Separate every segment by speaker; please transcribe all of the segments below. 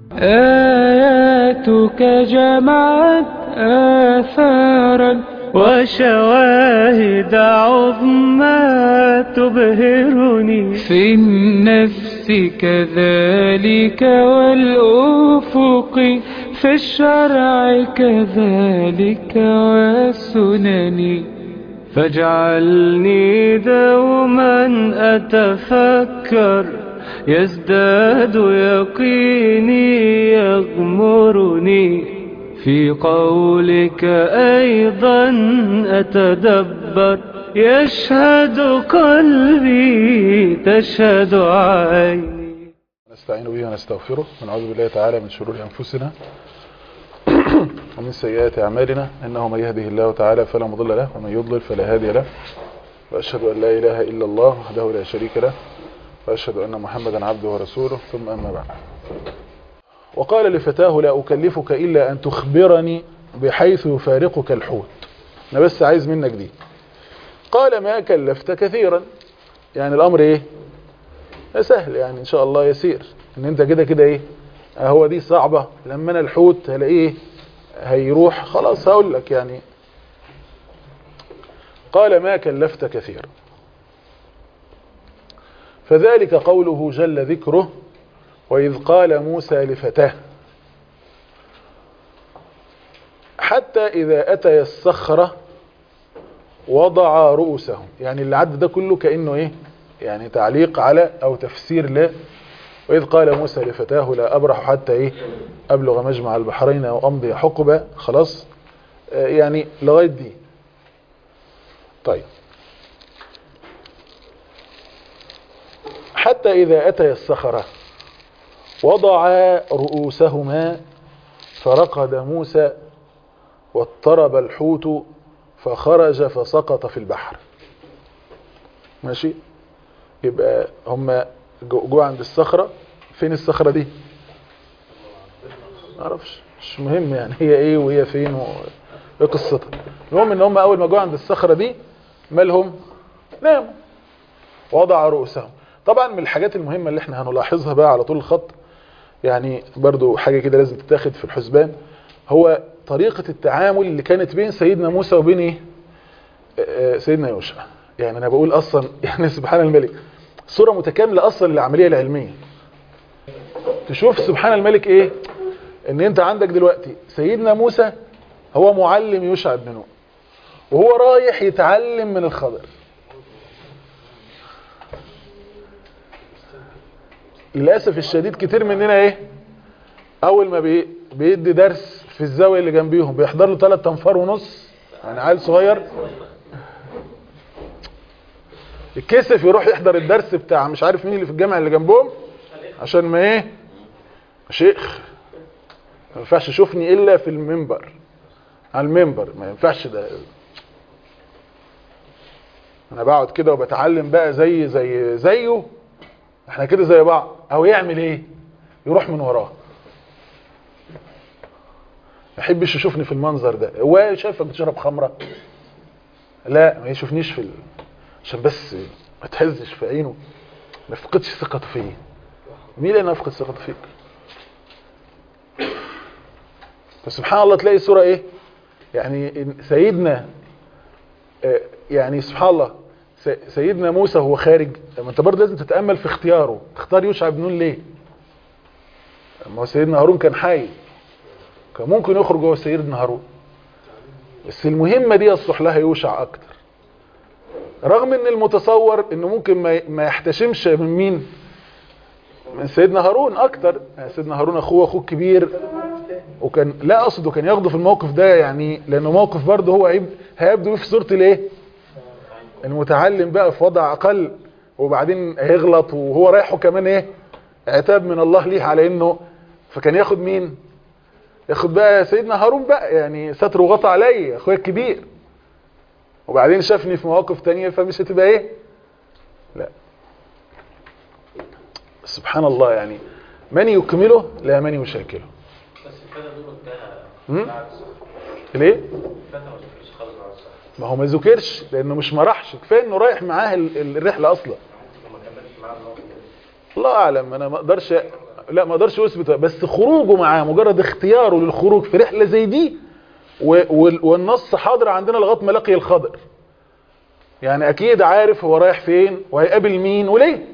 Speaker 1: آياتك جمعت آثارا وشواهد عظمى تبهرني في النفس كذلك والأفق في الشرع كذلك والسنن فاجعلني دوما أتفكر يزداد يقيني يغمرني في قولك أيضا أتدبر يشهد قلبي تشهد عيني
Speaker 2: نستعين به ونستغفره ونعوذ بالله تعالى من شرور أنفسنا ومن سيئات أعمالنا إنه من يهده الله تعالى فلا مضل له ومن يضلل فلا هادي له وأشهد أن لا إله إلا الله وحده لا شريك له وأشهد أن محمدا عبده ورسوله ثم أما بعد وقال لفتاه لا أكلفك إلا أن تخبرني بحيث يفارقك الحوت أنا بس عايز منك دي قال ما كلفت كثيرا يعني الأمر إيه سهل يعني إن شاء الله يسير إن أنت كده كده إيه هو دي صعبة لما أنا الحوت هلاقيه هيروح خلاص هقول لك يعني قال ما كلفت كثيرا فذلك قوله جل ذكره وإذ قال موسى لفتاه حتى إذا أتي الصخرة وضع رؤوسهم يعني اللي عد ده كله كأنه إيه يعني تعليق على أو تفسير له وإذ قال موسى لفتاه لا أبرح حتى إيه أبلغ مجمع البحرين أو أمضي حقبة خلاص آه يعني لغاية دي طيب حتى إذا أتي الصخرة وضع رؤوسهما فرقد موسى واضطرب الحوت فخرج فسقط في البحر ماشي يبقى هم جوا عند الصخرة فين الصخرة دي معرفش مش مهم يعني هي ايه وهي فين وايه قصتها المهم ان هم اول ما جوا عند الصخرة دي مالهم ناموا وضع رؤوسهم طبعا من الحاجات المهمة اللي احنا هنلاحظها بقى على طول الخط يعني برضو حاجة كده لازم تتاخد في الحسبان هو طريقة التعامل اللي كانت بين سيدنا موسى وبين ايه سيدنا يوشع يعني انا بقول اصلا يعني سبحان الملك صورة متكاملة اصلا للعملية العلمية تشوف سبحان الملك ايه ان انت عندك دلوقتي سيدنا موسى هو معلم يوشع بن نون وهو رايح يتعلم من الخضر للأسف الشديد كتير مننا ايه اول ما بي بيدي درس في الزاوية اللي جنبيهم بيحضر له 3 انفار ونص يعني عيل صغير الكسف يروح يحضر الدرس بتاع مش عارف مين اللي في الجامع اللي جنبهم عشان ما ايه شيخ ما ينفعش يشوفني الا في المنبر على المنبر ما ينفعش ده انا بقعد كده وبتعلم بقى زي زي زيه احنا كده زي بعض او يعمل ايه يروح من وراه ما يحبش يشوفني في المنظر ده هو شايفك بتشرب خمره لا ما يشوفنيش في ال... عشان بس ما تهزش في عينه ما يفقدش ثقته فيا مين اللي انا افقد ثقته فيك فسبحان الله تلاقي الصوره ايه يعني سيدنا يعني سبحان الله سيدنا موسى هو خارج ما انت برضه لازم تتامل في اختياره اختار يوشع بن نون ليه ما هو سيدنا هارون كان حي كان ممكن يخرج هو سيدنا هارون بس المهمه دي يصلح لها يوشع اكتر رغم ان المتصور انه ممكن ما ما يحتشمش من مين من سيدنا هارون اكتر يعني سيدنا هارون اخوه اخوه كبير وكان لا اقصد كان ياخده في الموقف ده يعني لانه موقف برضه هو عيب هيبدو في صوره الايه المتعلم بقى في وضع اقل وبعدين هيغلط وهو رايحه كمان ايه عتاب من الله ليه على انه فكان ياخد مين ياخد بقى سيدنا هارون بقى يعني ستر وغطى عليا اخويا الكبير وبعدين شافني في مواقف تانية فمش هتبقى ايه لا سبحان الله يعني من يكمله لا من يشاكله
Speaker 3: بس الفتى دول انتهى بعد
Speaker 2: ليه
Speaker 3: الفتى ما ذكرش خالص بعد الصحراء
Speaker 2: ما هو ما ذكرش لانه مش ما راحش كفايه انه رايح معاه ال- ال- الرحله اصلا
Speaker 3: وما كملش معاه الموقف ده
Speaker 2: الله اعلم انا ما اقدرش لا ما اقدرش اثبت بس خروجه معاه مجرد اختياره للخروج في رحله زي دي و- وال- والنص حاضر عندنا لغايه ما لقي الخضر يعني اكيد عارف هو رايح فين وهيقابل مين وليه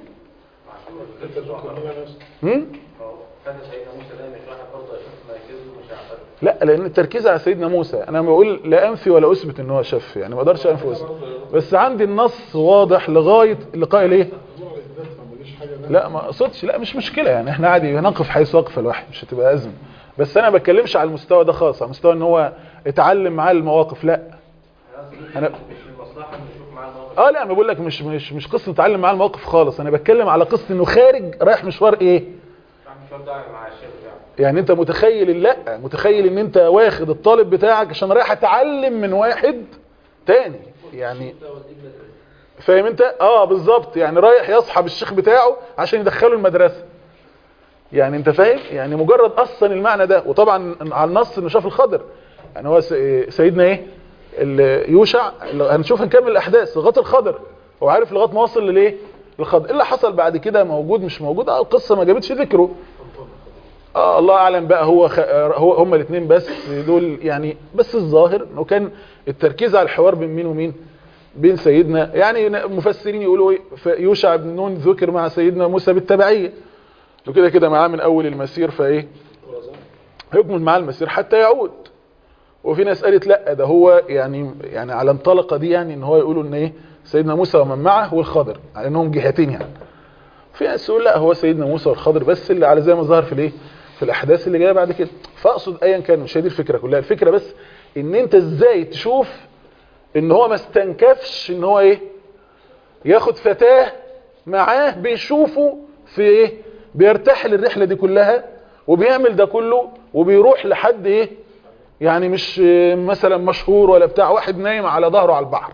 Speaker 2: هم؟
Speaker 3: كان سيدنا موسى ده مش واحد برضه يشوف مركزه مش هيعترف
Speaker 2: لا لان التركيز على سيدنا موسى انا بقول لا انفي ولا اثبت ان هو شف يعني ما اقدرش انفي واثبت بس عندي النص واضح لغايه لقاء الايه لا ما اقصدش لا مش مشكله يعني احنا عادي نقف حيث وقف الواحد مش هتبقى ازمه بس انا ما بتكلمش على المستوى ده خالص على مستوى ان هو اتعلم معاه المواقف لا انا
Speaker 3: مش من المصلحه انه يشوف معاه الموقف
Speaker 2: اه لا ما بقول لك مش مش مش قصه اتعلم معاه المواقف خالص انا بتكلم على قصه انه خارج رايح مشوار ايه
Speaker 3: راح مشوار ده مع الشيخ بتاعه
Speaker 2: يعني انت متخيل لا متخيل ان انت واخد الطالب بتاعك عشان رايح اتعلم من واحد تاني يعني فاهم انت اه بالظبط يعني رايح يصحب الشيخ بتاعه عشان يدخله المدرسه يعني انت فاهم يعني مجرد اصلا المعنى ده وطبعا على النص انه شاف الخضر يعني هو س- سيدنا ايه ال- يوشع هنشوف نكمل الاحداث لغايه الخضر هو عارف لغايه ما وصل للايه الخضر ايه اللي حصل بعد كده موجود مش موجود اه القصه ما جابتش ذكره اه الله اعلم بقى هو خ... هو هما الاثنين بس دول يعني بس الظاهر انه كان التركيز على الحوار بين مين ومين بين سيدنا يعني مفسرين يقولوا ايه ف- يوشع بن نون ذكر مع سيدنا موسى بالتبعيه وكده كده معاه من اول المسير فايه هيكمل معاه المسير حتى يعود وفي ناس قالت لا ده هو يعني يعني على انطلقه دي يعني ان هو يقولوا ان ايه سيدنا موسى ومن معه والخضر على انهم جهتين يعني في ناس تقول لا هو سيدنا موسى والخضر بس اللي على زي ما ظهر في الايه في الاحداث اللي جايه بعد كده فاقصد ايا كان مش هي دي الفكره كلها الفكره بس ان انت ازاي تشوف ان هو ما استنكفش ان هو ايه ياخد فتاه معاه بيشوفه في ايه بيرتحل الرحله دي كلها وبيعمل ده كله وبيروح لحد ايه يعني مش آه، مثلا مشهور ولا بتاع واحد نايم على ظهره على البحر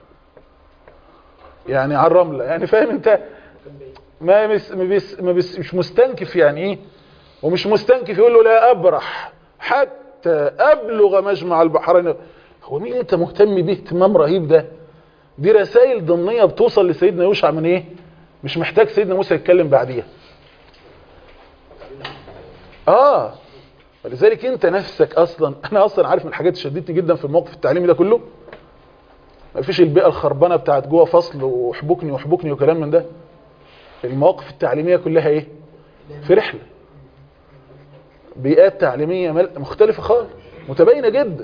Speaker 2: يعني على الرمله يعني فاهم انت ما مس ما بيس ما بيس مش مستنكف يعني ايه ومش مستنكف يقول له لا ابرح حتى ابلغ مجمع البحرين هو مين انت مهتم بيه اهتمام رهيب ده دي رسائل ضمنيه بتوصل لسيدنا يوشع من ايه مش محتاج سيدنا موسى يتكلم بعديها اه ولذلك انت نفسك اصلا انا اصلا عارف من الحاجات اللي شدتني جدا في الموقف التعليمي ده كله مفيش البيئه الخربانه بتاعت جوه فصل وحبكني وحبكني وكلام من ده المواقف التعليميه كلها ايه في رحله بيئات تعليميه مل- مختلفه خالص متباينه جدا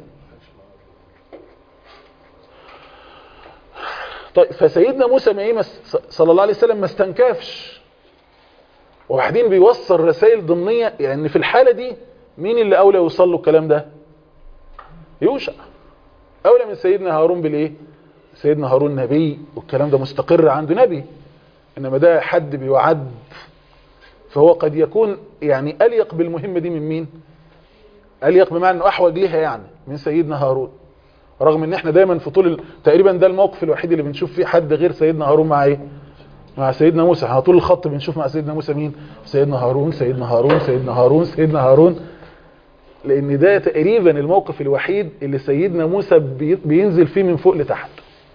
Speaker 2: طيب فسيدنا موسى ما ايه مس- صلى الله عليه وسلم ما استنكفش وبعدين بيوصل رسائل ضمنيه يعني في الحاله دي مين اللي اولى يوصل له الكلام ده يوشع اولى من سيدنا هارون بالايه سيدنا هارون نبي والكلام ده مستقر عنده نبي انما ده حد بيعد فهو قد يكون يعني اليق بالمهمه دي من مين اليق بمعنى انه احوج ليها يعني من سيدنا هارون رغم ان احنا دايما في طول ال- تقريبا ده الموقف الوحيد اللي بنشوف فيه حد غير سيدنا هارون مع ايه مع سيدنا موسى احنا طول الخط بنشوف مع سيدنا موسى مين سيدنا هارون سيدنا هارون سيدنا هارون سيدنا هارون لان ده تقريبا الموقف الوحيد اللي سيدنا موسى بي- بينزل فيه من فوق لتحت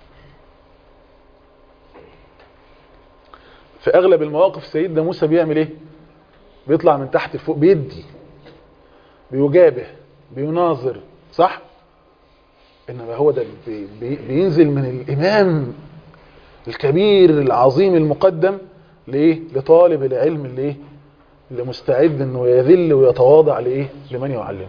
Speaker 2: في اغلب المواقف سيدنا موسى بيعمل ايه بيطلع من تحت لفوق بيدي بيجابه بيناظر صح انما هو ده بي بي بينزل من الامام الكبير العظيم المقدم ليه لطالب العلم اللي ايه اللي مستعد انه يذل ويتواضع لايه لمن يعلمه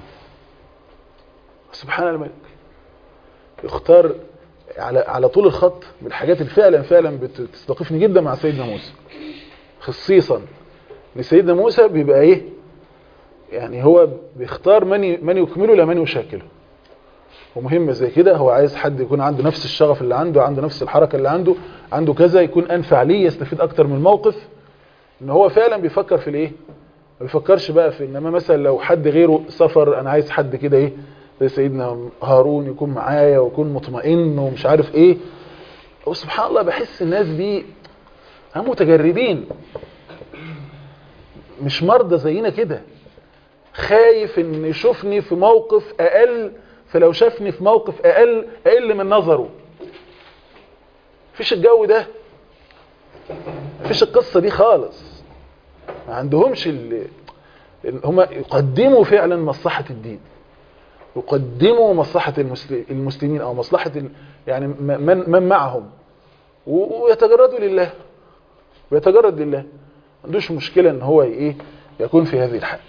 Speaker 2: سبحان الملك يختار على على طول الخط من الحاجات اللي فعلا فعلا بتستوقفني جدا مع سيدنا موسى خصيصا ان سيدنا موسى بيبقى ايه يعني هو بيختار من ي- من يكمله لا من يشاكله ومهمة زي كده هو عايز حد يكون عنده نفس الشغف اللي عنده عنده نفس الحركة اللي عنده عنده كذا يكون أنفع ليه يستفيد أكتر من الموقف إن هو فعلا بيفكر في الإيه ما بيفكرش بقى في إنما مثلا لو حد غيره سفر أنا عايز حد كده إيه زي سيدنا هارون يكون معايا ويكون مطمئن ومش عارف إيه وسبحان الله بحس الناس دي هم متجردين مش مرضى زينا كده خايف ان يشوفني في موقف اقل فلو شافني في موقف اقل اقل من نظره مفيش الجو ده مفيش القصة دي خالص ما عندهمش ال... هم يقدموا فعلا مصلحة الدين يقدموا مصلحة المسل- المسلمين او مصلحة ال... يعني م- من من معهم و- ويتجردوا لله ويتجرد لله ما عندوش مشكلة ان هو ايه يكون في هذه الحال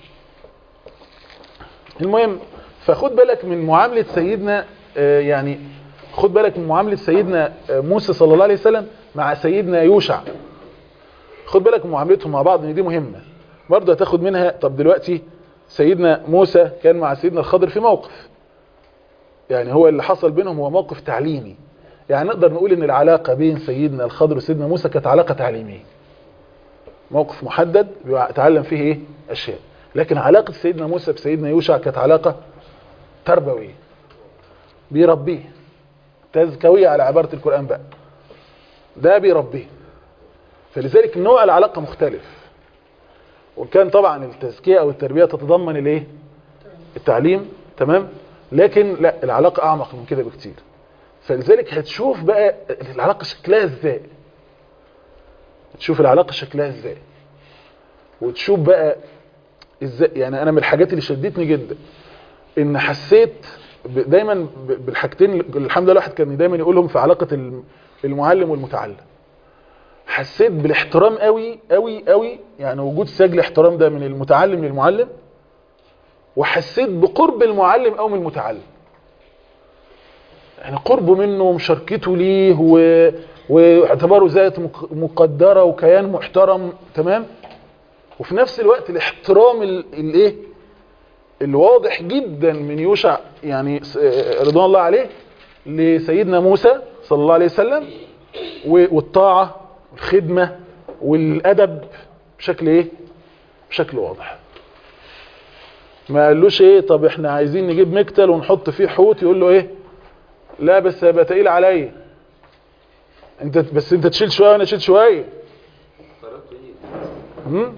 Speaker 2: المهم فخد بالك من معاملة سيدنا آه، يعني خد بالك من معاملة سيدنا آه، موسى صلى الله عليه وسلم مع سيدنا يوشع خد بالك من معاملتهم مع بعض ان دي مهمة برضه هتاخد منها طب دلوقتي سيدنا موسى كان مع سيدنا الخضر في موقف يعني هو اللي حصل بينهم هو موقف تعليمي يعني نقدر نقول ان العلاقة بين سيدنا الخضر وسيدنا موسى كانت علاقة تعليمية موقف محدد بيتعلم فيه ايه اشياء لكن علاقة سيدنا موسى بسيدنا يوشع كانت علاقة تربوية بيربيه تزكوية على عبارة القرآن بقى ده بيربيه فلذلك نوع العلاقة مختلف وكان طبعا التزكية او التربية تتضمن الايه التعليم تمام لكن لا العلاقة اعمق من كده بكتير فلذلك هتشوف بقى العلاقة شكلها ازاي تشوف العلاقة شكلها ازاي وتشوف بقى ازاي يعني انا من الحاجات اللي شدتني جدا ان حسيت ب- دايما ب- بالحاجتين اللي- الحمد لله الواحد كان دايما يقولهم في علاقة الم- المعلم والمتعلم حسيت بالاحترام قوي قوي قوي يعني وجود سجل احترام ده من المتعلم للمعلم وحسيت بقرب المعلم او من المتعلم يعني قربه منه ومشاركته ليه و... واعتباره ذات مق- مقدرة وكيان محترم تمام وفي نفس الوقت الاحترام ال- الايه الواضح جدا من يوشع يعني س- رضوان الله عليه لسيدنا موسى صلى الله عليه وسلم و- والطاعة والخدمة والأدب بشكل ايه بشكل واضح ما قالوش ايه طب احنا عايزين نجيب مكتل ونحط فيه حوت يقول له ايه لا بس هيبقى تقيل عليا انت بس انت تشيل شويه وانا اشيل شويه هم؟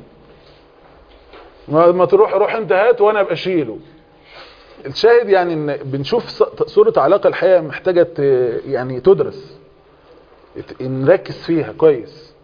Speaker 2: ما ما تروح روح انت هات وانا ابقى اشيله الشاهد يعني ان بنشوف ص- صورة علاقة الحقيقة محتاجة ت- يعني تدرس ات- نركز فيها كويس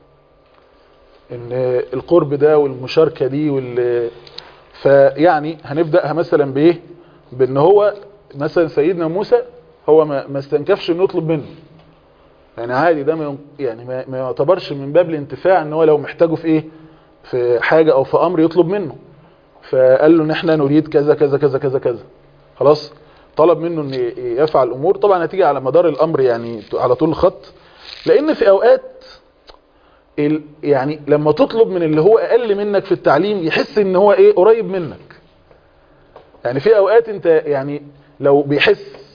Speaker 2: ان القرب ده والمشاركة دي وال فيعني هنبدأها مثلا بايه بان هو مثلا سيدنا موسى هو ما, ما استنكفش انه يطلب منه يعني عادي ده ما ين- يعني ما, ما يعتبرش من باب الانتفاع ان هو لو محتاجه في ايه في حاجة او في امر يطلب منه فقال له ان احنا نريد كذا كذا كذا كذا كذا خلاص طلب منه ان ي- يفعل امور طبعا هتيجي على مدار الامر يعني على طول الخط لان في اوقات ال- يعني لما تطلب من اللي هو اقل منك في التعليم يحس ان هو ايه قريب منك يعني في اوقات انت يعني لو بيحس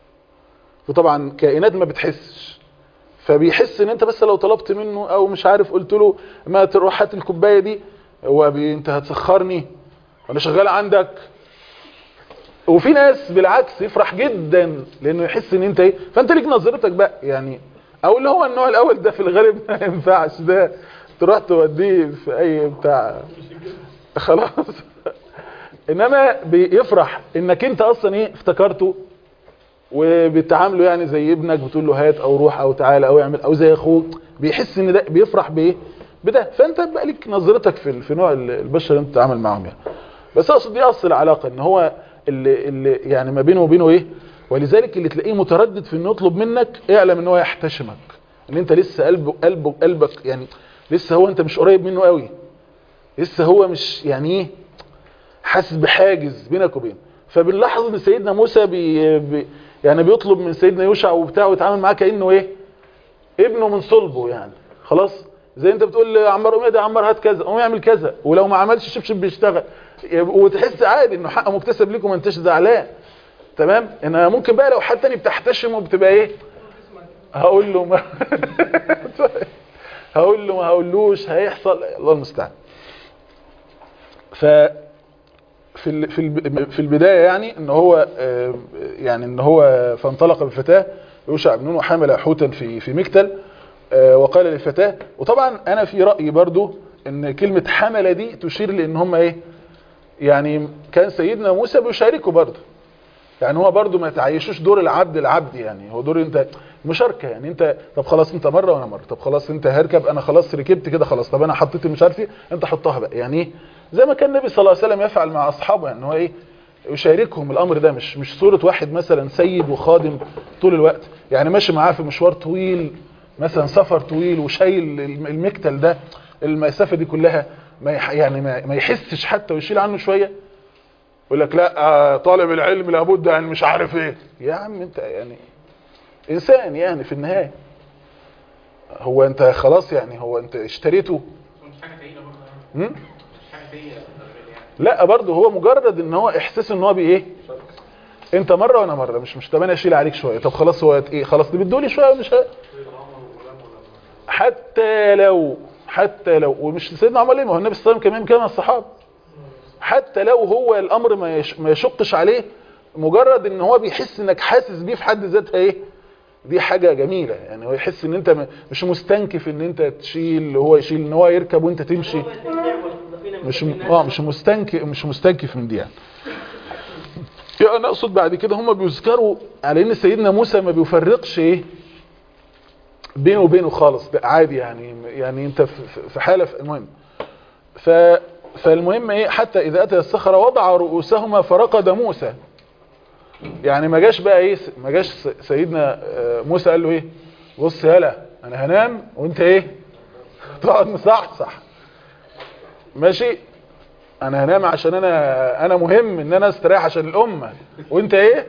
Speaker 2: وطبعا كائنات ما بتحسش فبيحس ان انت بس لو طلبت منه او مش عارف قلت له ما تروح هات الكوبايه دي هو بي انت هتسخرني وانا شغال عندك وفي ناس بالعكس يفرح جدا لانه يحس ان انت ايه فانت ليك نظرتك بقى يعني او اللي هو النوع الاول ده في الغالب ما ينفعش ده تروح توديه في اي بتاع خلاص انما بيفرح انك انت اصلا ايه افتكرته وبتعامله يعني زي ابنك بتقول له هات او روح او تعالى او اعمل او زي اخوك بيحس ان ده بيفرح بايه بده فانت بقى ليك نظرتك في في نوع البشر اللي انت بتتعامل معاهم يعني بس اقصد دي اصل العلاقه ان هو اللي, اللي يعني ما بينه وبينه ايه ولذلك اللي تلاقيه متردد في انه يطلب منك اعلم ان هو يحتشمك ان انت لسه قلبه قلبه قلبك يعني لسه هو انت مش قريب منه قوي لسه هو مش يعني ايه حاسس بحاجز بينك وبينه فبنلاحظ ان سيدنا موسى بي بي يعني بيطلب من سيدنا يوشع وبتاع ويتعامل معاه كانه ايه ابنه من صلبه يعني خلاص زي انت بتقول لعمار قوم يا عمار هات كذا قوم يعمل كذا ولو ما عملش شبشب بيشتغل وتحس عادي انه حقه مكتسب ليك وما انتش زعلان تمام انا ممكن بقى لو حد تاني بتحتشمه بتبقى ايه هقول له ما هقول له ما هقولوش هيحصل الله المستعان ف في ال- في الب- في البدايه يعني ان هو آه، يعني ان هو فانطلق بالفتاه يوشع بن نون وحمل حوتا في في مكتل آه، وقال للفتاه وطبعا انا في رايي برضو ان كلمه حمل دي تشير لان هم ايه يعني كان سيدنا موسى بيشاركه برضو يعني هو برضو ما تعيشوش دور العبد العبد يعني هو دور انت مشاركه يعني انت طب خلاص انت مره وانا مره طب خلاص انت هركب انا خلاص ركبت كده خلاص طب انا حطيت مش عارف ايه انت حطها بقى يعني ايه زي ما كان النبي صلى الله عليه وسلم يفعل مع اصحابه يعني هو ايه يشاركهم الامر ده مش مش صوره واحد مثلا سيد وخادم طول الوقت يعني ماشي معاه في مشوار طويل مثلا سفر طويل وشايل المكتل ده المسافه دي كلها ما يح يعني ما, ما يحسش حتى ويشيل عنه شويه يقول لك لا آه، طالب العلم لابد يعني مش عارف ايه يا عم انت يعني انسان يعني في النهايه هو انت خلاص يعني هو انت اشتريته
Speaker 3: مش حاجه تقيله برضه
Speaker 2: هم؟
Speaker 3: مش حاجه تقيله يعني
Speaker 2: لا برضه هو مجرد ان هو احساس ان هو بايه انت مره وانا مره مش مش طب انا اشيل عليك شويه طب خلاص هو ايه خلاص دي بتدولي شويه مش ه... حتى لو حتى لو ومش سيدنا عمر ليه ما هو النبي صلى الله عليه وسلم كمان كان من الصحابه حتى لو هو الامر ما يش ما يشقش عليه مجرد ان هو بيحس انك حاسس بيه في حد ذاتها ايه دي حاجة جميلة يعني هو يحس ان انت م- مش مستنكف ان انت تشيل هو يشيل ان هو يركب وانت تمشي مش م- اه مش مستنكف مش مستنكف من دي يعني يعني انا اقصد بعد كده هم بيذكروا على ان سيدنا موسى ما بيفرقش ايه بينه وبينه خالص ده عادي يعني يعني انت في- في- في حاله في المهم ف فالمهم ايه حتى اذا اتى الصخره وضع رؤوسهما فرقد موسى يعني ما جاش بقى ايه ما جاش س- سيدنا آه، موسى قال له ايه بص يالا انا هنام وانت ايه تقعد مصحصح ماشي انا هنام عشان انا انا مهم ان انا استريح عشان الامه وانت ايه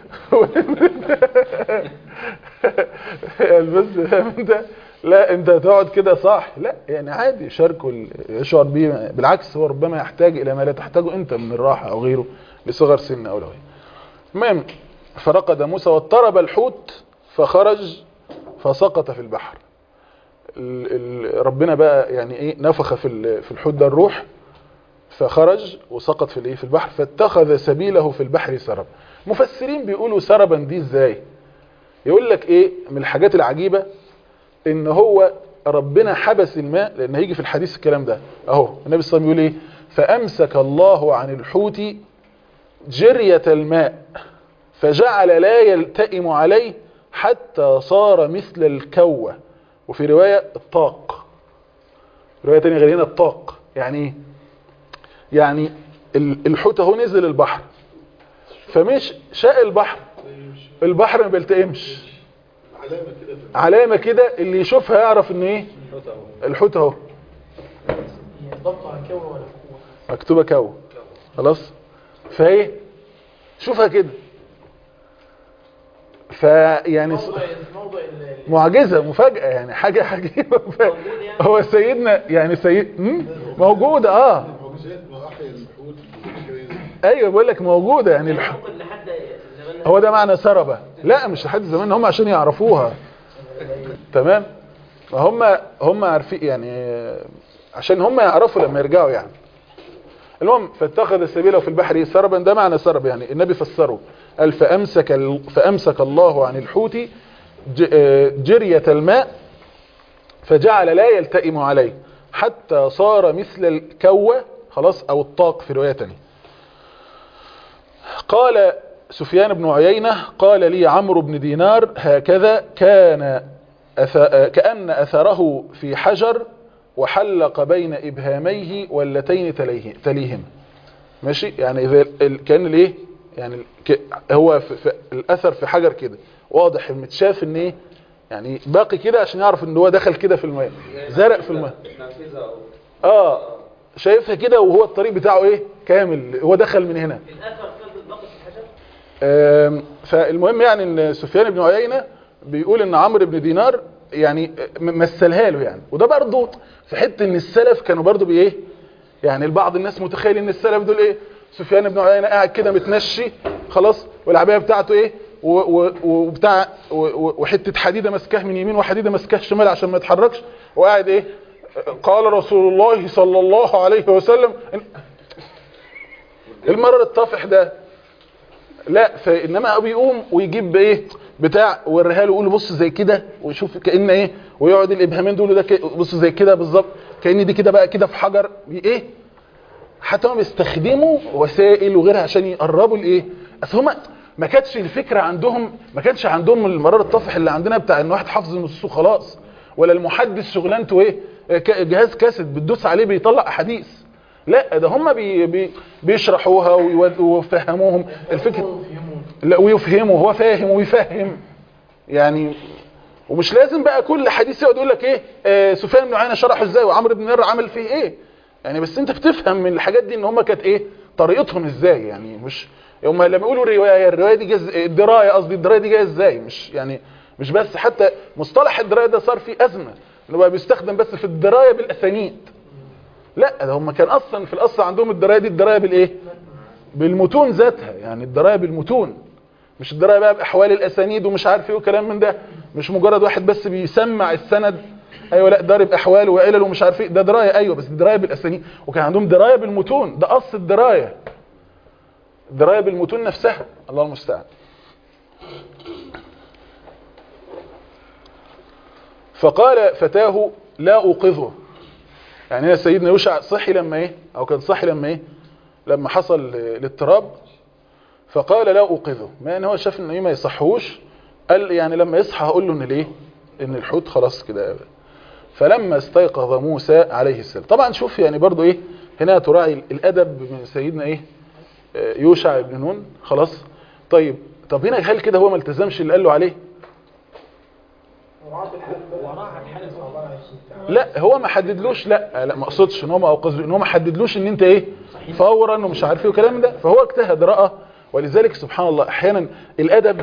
Speaker 2: بس فاهم انت لا انت تقعد كده صح لا يعني عادي شاركه ال- يشعر بيه بالعكس هو ربما يحتاج الى ما لا تحتاجه انت من الراحه او غيره لصغر سن او لغيره المهم فرقد موسى واضطرب الحوت فخرج فسقط في البحر ال ال ربنا بقى يعني ايه نفخ في ال- في الحوت ده الروح فخرج وسقط في الايه في البحر فاتخذ سبيله في البحر سربا مفسرين بيقولوا سربا دي ازاي يقول لك ايه من الحاجات العجيبة ان هو ربنا حبس الماء لان هيجي في الحديث الكلام ده اهو النبي صلى الله عليه وسلم يقول ايه فامسك الله عن الحوت جرية الماء فجعل لا يلتئم عليه حتى صار مثل الكوة وفي رواية الطاق رواية تانية غير هنا الطاق يعني ايه يعني ال- الحوت اهو نزل البحر فمش شاء البحر البحر ما بيلتئمش علامة كده اللي يشوفها يعرف ان ايه الحوت اهو
Speaker 4: ضبط على كوة ولا قوة
Speaker 2: مكتوبة كو خلاص فايه شوفها كده فيعني ص-
Speaker 4: موضع موضع ال- ال-
Speaker 2: معجزة مفاجأة يعني حاجة عجيبة هو سيدنا يعني سيد مم؟ موجودة اه
Speaker 5: معجزات وأحيا الحوت
Speaker 2: ايوه بقول لك موجودة يعني الح...
Speaker 4: ممكن لحد زمان
Speaker 2: هو ده معنى سربة لا مش لحد زمان هم عشان يعرفوها تمام هم هم عارفين يعني آه، عشان هم يعرفوا لما يرجعوا يعني المهم فاتخذ سبيله في البحر سربا ده معنى سرب يعني النبي فسره قال فأمسك, ال- فأمسك الله عن الحوت ج- آه، جرية الماء فجعل لا يلتئم عليه حتى صار مثل الكوة خلاص أو الطاق في رواية تانية قال سفيان بن عيينة قال لي عمرو بن دينار هكذا كان أث... كأن أثره في حجر وحلق بين إبهاميه واللتين تليه... تليهم ماشي يعني إذا ال... كان الايه يعني ال... ك... هو في... في... الأثر في حجر كده واضح متشاف ان ايه يعني باقي كده عشان يعرف ان هو دخل كده في الماء زرق في الماء اه شايفها كده وهو الطريق بتاعه ايه كامل هو دخل من هنا
Speaker 4: الاثر فضل باقي في الحجر
Speaker 2: آم، فالمهم يعني ان سفيان بن عيينة بيقول ان عمرو بن دينار يعني م- مثلها له يعني وده برضه في حته ان السلف كانوا برضه بايه يعني البعض الناس متخيل ان السلف دول ايه سفيان بن عيينة قاعد كده متمشي خلاص والعبايه بتاعته ايه و- و- وبتاع و- و- وحته حديده ماسكاه من يمين وحديده ماسكاه شمال عشان ما يتحركش وقاعد ايه قال رسول الله صلى الله عليه وسلم المرر الطافح ده لا فانما بيقوم ويجيب ايه بتاع وريها له يقول له بص زي كده ويشوف كان ايه ويقعد الابهامين دول ده ك- بص زي كده بالظبط كان دي كده بقى كده في حجر ايه حتى هم بيستخدموا وسائل وغيرها عشان يقربوا الايه اصل هم ما كانتش الفكره عندهم ما كانش عندهم المرار الطافح اللي عندنا بتاع ان واحد حافظ النصوص خلاص ولا المحدث شغلانته ايه ك- جهاز كاسيت بتدوس عليه بيطلع احاديث لا ده هم بي بي بيشرحوها ويود- ويفهموهم الفكره لا ويفهموا هو فاهم ويفهم يعني ومش لازم بقى كل حديث يقعد يقول لك ايه آه سفيان بن عيينه شرحه ازاي وعمرو بن نر عمل فيه ايه يعني بس انت بتفهم من الحاجات دي ان هم كانت ايه طريقتهم ازاي يعني مش هم لما يقولوا الروايه الروايه دي جز... الدرايه قصدي الدرايه دي جايه ازاي مش يعني مش بس حتى مصطلح الدرايه ده صار فيه ازمه انه بقى بيستخدم بس في الدرايه بالاسانيد لا ده هم كان اصلا في الاصل عندهم الدرايه دي الدرايه بالايه بالمتون ذاتها يعني الدرايه بالمتون مش الدرايه بقى باحوال الاسانيد ومش عارف ايه وكلام من ده مش مجرد واحد بس بيسمع السند ايوه لا داري باحواله وعلل ومش عارف ايه ده درايه ايوه بس درايه بالاسانيد وكان عندهم درايه بالمتون ده اصل الدرايه الدرايه بالمتون نفسها الله المستعان فقال فتاه لا اوقظه يعني هنا سيدنا يوشع صحي لما ايه او كان صحي لما ايه لما حصل الاضطراب فقال لا اوقظه ما ان هو شاف ان ايه ما يصحوش قال يعني لما يصحى هقول له ان الايه ان الحوت خلاص كده فلما استيقظ موسى عليه السلام طبعا شوف يعني برضو ايه هنا تراعي الادب من سيدنا ايه آه، يوشع بن نون خلاص طيب طب هنا هل كده هو ما التزمش اللي قال له عليه
Speaker 4: وراها الحالة صلى الله عليه وسلم
Speaker 2: لا هو ما حددلوش لا لا ما اقصدش ان هو ما اوقظ ان هو ما حددلوش ان انت ايه فورا ومش عارف ايه والكلام ده فهو اجتهد راى ولذلك سبحان الله احيانا الادب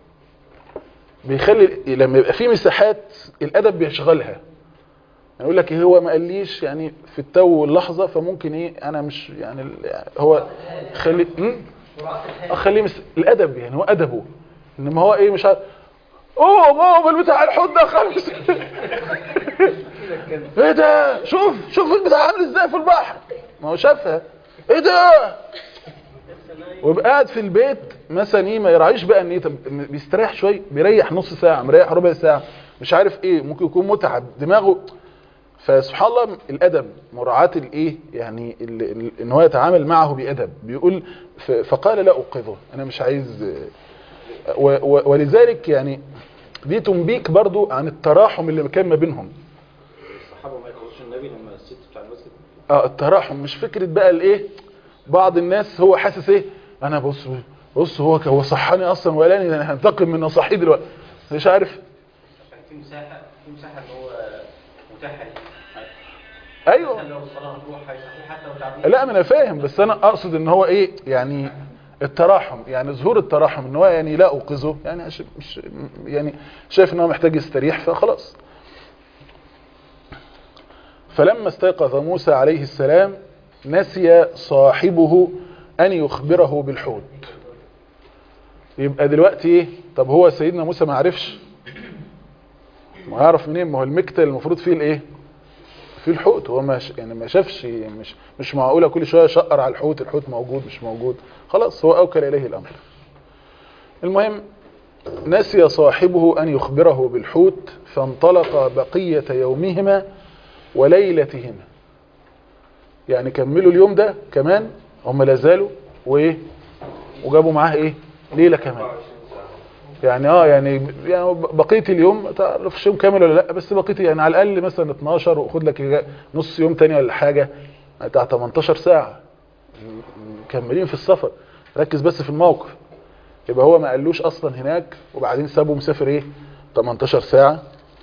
Speaker 2: بيخلي لما يبقى في مساحات الادب بيشغلها يعني يقول لك إيه هو ما قاليش يعني في التو واللحظه فممكن ايه انا مش يعني ال- هو خلي م? اه خليه مس... الادب يعني هو ادبه انما هو ايه مش عارف اوه ماما بتاع الحوت ده خمس ايه ده شوف شوف البتاع عامل ازاي في البحر ما هو شافها ايه ده ويبقى قاعد في البيت مثلا ايه ما يراعيش بقى ان ايه طب بيستريح شويه بيريح نص ساعه مريح ربع ساعه مش عارف ايه ممكن يكون متعب دماغه فسبحان الله الادب مراعاه الايه يعني ال- ال- ان هو يتعامل معه بادب بيقول ف- فقال لا اوقظه انا مش عايز و- و- ولذلك يعني دي تنبيك برضو عن التراحم اللي كان ما بينهم
Speaker 3: الصحابه ما يقولوش النبي لما الست بتاع المسجد
Speaker 2: اه التراحم مش فكرة بقى الايه بعض الناس هو حاسس ايه انا بص بص هو هو صحاني اصلا وقالاني ده انا هنتقم من نصاحي دلوقتي مش عارف
Speaker 3: عشان في مساحه في مساحه ان هو متاحه ليه
Speaker 2: ايوه
Speaker 3: لو الصلاه هتروح هيصحي حتى لو تعبان
Speaker 2: لا ما انا فاهم بس انا اقصد ان هو ايه يعني التراحم يعني ظهور التراحم ان هو يعني لا اوقظه يعني عشان مش يعني شايف ان هو محتاج يستريح فخلاص فلما استيقظ موسى عليه السلام نسي صاحبه ان يخبره بالحوت يبقى دلوقتي ايه طب هو سيدنا موسى ما عرفش ما يعرف منين ما هو المكتل المفروض فيه الايه في الحوت هو ما ش... يعني ما شافش مش مش معقوله كل شويه شقر على الحوت الحوت موجود مش موجود خلاص هو اوكل اليه الامر المهم نسي صاحبه ان يخبره بالحوت فانطلق بقيه يومهما وليلتهما يعني كملوا اليوم ده كمان هم لا زالوا وايه وجابوا معاه ايه ليله كمان يعني اه يعني يعني بقيه اليوم ما تعرفش يوم كامل ولا لا بس بقيه يعني على الاقل مثلا 12 وخد لك نص يوم تاني ولا حاجه بتاع 18 ساعه مكملين في السفر ركز بس في الموقف يبقى هو ما قالوش اصلا هناك وبعدين سابه مسافر ايه 18 ساعه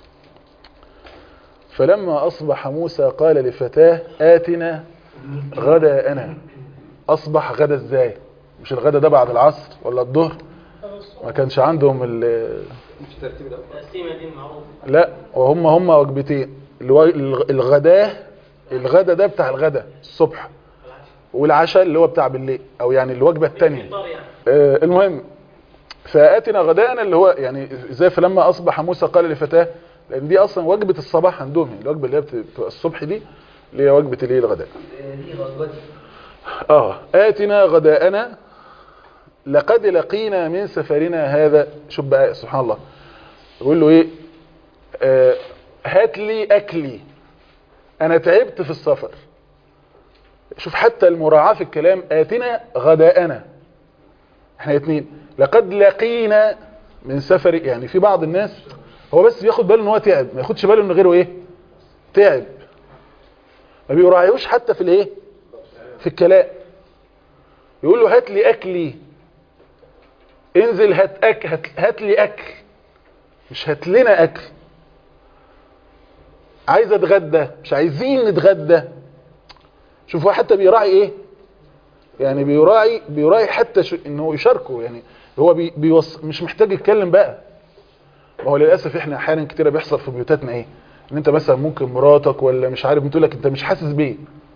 Speaker 2: فلما اصبح موسى قال لفتاه اتنا غداءنا اصبح غدا ازاي مش الغدا ده بعد العصر ولا الظهر ما كانش عندهم ال-
Speaker 3: مش ترتيب ده
Speaker 4: التقسيمة دي معروفة
Speaker 2: لا وهم هم وجبتين الو- الغ- الغداه الغدا ده بتاع الغدا الصبح والعشاء اللي هو بتاع بالليل او يعني الوجبه الثانيه
Speaker 4: الفطار يعني
Speaker 2: آه، المهم فاتنا غداءنا اللي هو يعني زي فلما اصبح موسى قال لفتاه لان دي اصلا وجبه الصباح عندهم يعني الوجبه اللي هي بت- بتبقى الصبح دي اللي هي وجبه الايه الغداء
Speaker 6: دي غزوتي
Speaker 2: اه آتنا غداءنا لقد لقينا من سفرنا هذا شوف بقى سبحان الله يقول له ايه آه هات لي اكلي انا تعبت في السفر شوف حتى المراعاة في الكلام آتنا غداءنا احنا اتنين لقد لقينا من سفر يعني في بعض الناس هو بس بياخد باله ان هو تعب ما ياخدش باله ان غيره ايه تعب ما بيراعيوش حتى في الايه في الكلام يقول له هات لي اكلي انزل هات أك هات, هات لي اكل مش هات لنا اكل عايز اتغدى مش عايزين نتغدى شوفوا حتى بيراعي ايه يعني بيراعي بيراعي حتى شو انه يشاركه يعني هو بي بيوص مش محتاج يتكلم بقى ما هو للاسف احنا احيانا كتيره بيحصل في بيوتاتنا ايه ان انت مثلا ممكن مراتك ولا مش عارف بتقول لك انت مش حاسس بيه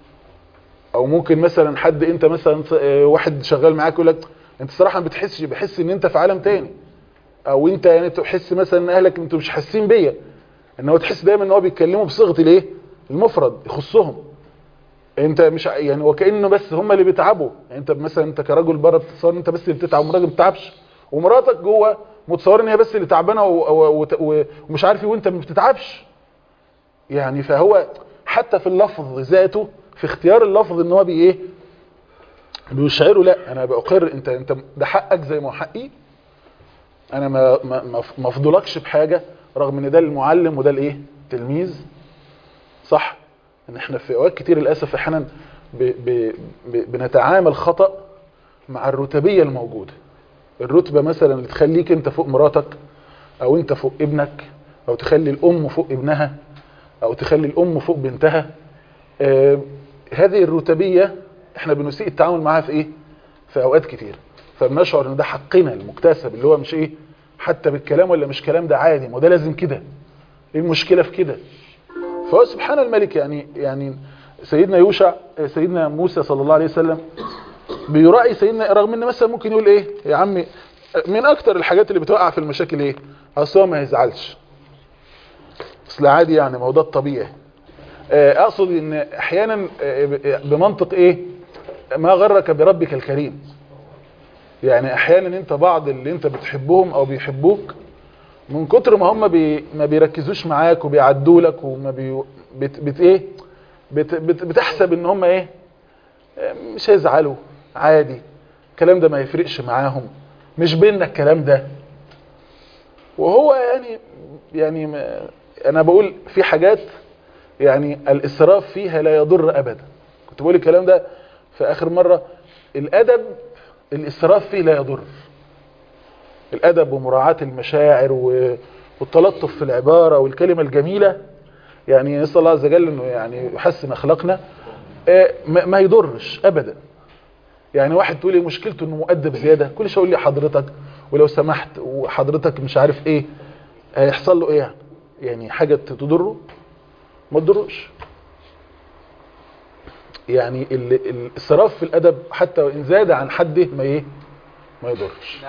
Speaker 2: او ممكن مثلا حد انت مثلا اه واحد شغال معاك يقول لك انت صراحه ما بتحسش بحس ان انت في عالم تاني او انت يعني تحس مثلا ان اهلك انتوا مش حاسين بيا ان هو تحس دايما ان هو بيتكلموا بصيغه الايه المفرد يخصهم انت مش يعني وكانه بس هم اللي بيتعبوا يعني انت مثلا انت كرجل بره بتتصور انت بس اللي بتتعب والراجل ما بتتعبش ومراتك جوه متصور ان هي بس اللي تعبانه ومش عارف ايه وانت ما بتتعبش يعني فهو حتى في اللفظ ذاته في اختيار اللفظ ان هو بي ايه بيشعره لا انا بأقر انت انت ده حقك زي ما هو حقي انا ما ما ما افضلكش بحاجه رغم ان ده المعلم وده الايه تلميذ صح ان احنا في اوقات كتير للاسف احيانا بنتعامل خطأ مع الرتبيه الموجوده الرتبه مثلا اللي تخليك انت فوق مراتك او انت فوق ابنك او تخلي الام فوق ابنها او تخلي الام فوق بنتها آه هذه الرتبيه احنا بنسيء التعامل معاها في ايه في اوقات كتير فبنشعر ان ده حقنا المكتسب اللي هو مش ايه حتى بالكلام ولا مش كلام ده عادي ما ده لازم كده ايه المشكله في كده فهو سبحان الملك يعني يعني سيدنا يوشع سيدنا موسى صلى الله عليه وسلم بيراعي سيدنا رغم ان مثلا ممكن يقول ايه يا عمي من اكتر الحاجات اللي بتوقع في المشاكل ايه اصل هو ما يزعلش اصل عادي يعني ما هو ده الطبيعي اقصد ان احيانا بمنطق ايه ما غرك بربك الكريم يعني احيانا انت بعض اللي انت بتحبهم او بيحبوك من كتر ما هم بي ما بيركزوش معاك وبيعدوا لك وما بي بت, بت ايه بت بت بتحسب ان هم ايه مش هيزعلوا عادي الكلام ده ما يفرقش معاهم مش بيننا الكلام ده وهو يعني يعني ما انا بقول في حاجات يعني الاسراف فيها لا يضر ابدا كنت بقول الكلام ده في اخر مرة الادب الاسراف فيه لا يضر الادب ومراعاة المشاعر والتلطف في العبارة والكلمة الجميلة يعني نسأل الله عز وجل انه يعني يحسن اخلاقنا ما يضرش ابدا يعني واحد تقول لي مشكلته انه مؤدب زيادة كل شيء يقول لي حضرتك ولو سمحت وحضرتك مش عارف ايه هيحصل له ايه يعني يعني حاجة تضره ما تضرش يعني الاسراف في الادب حتى وان زاد عن حده ما ايه ما يضرش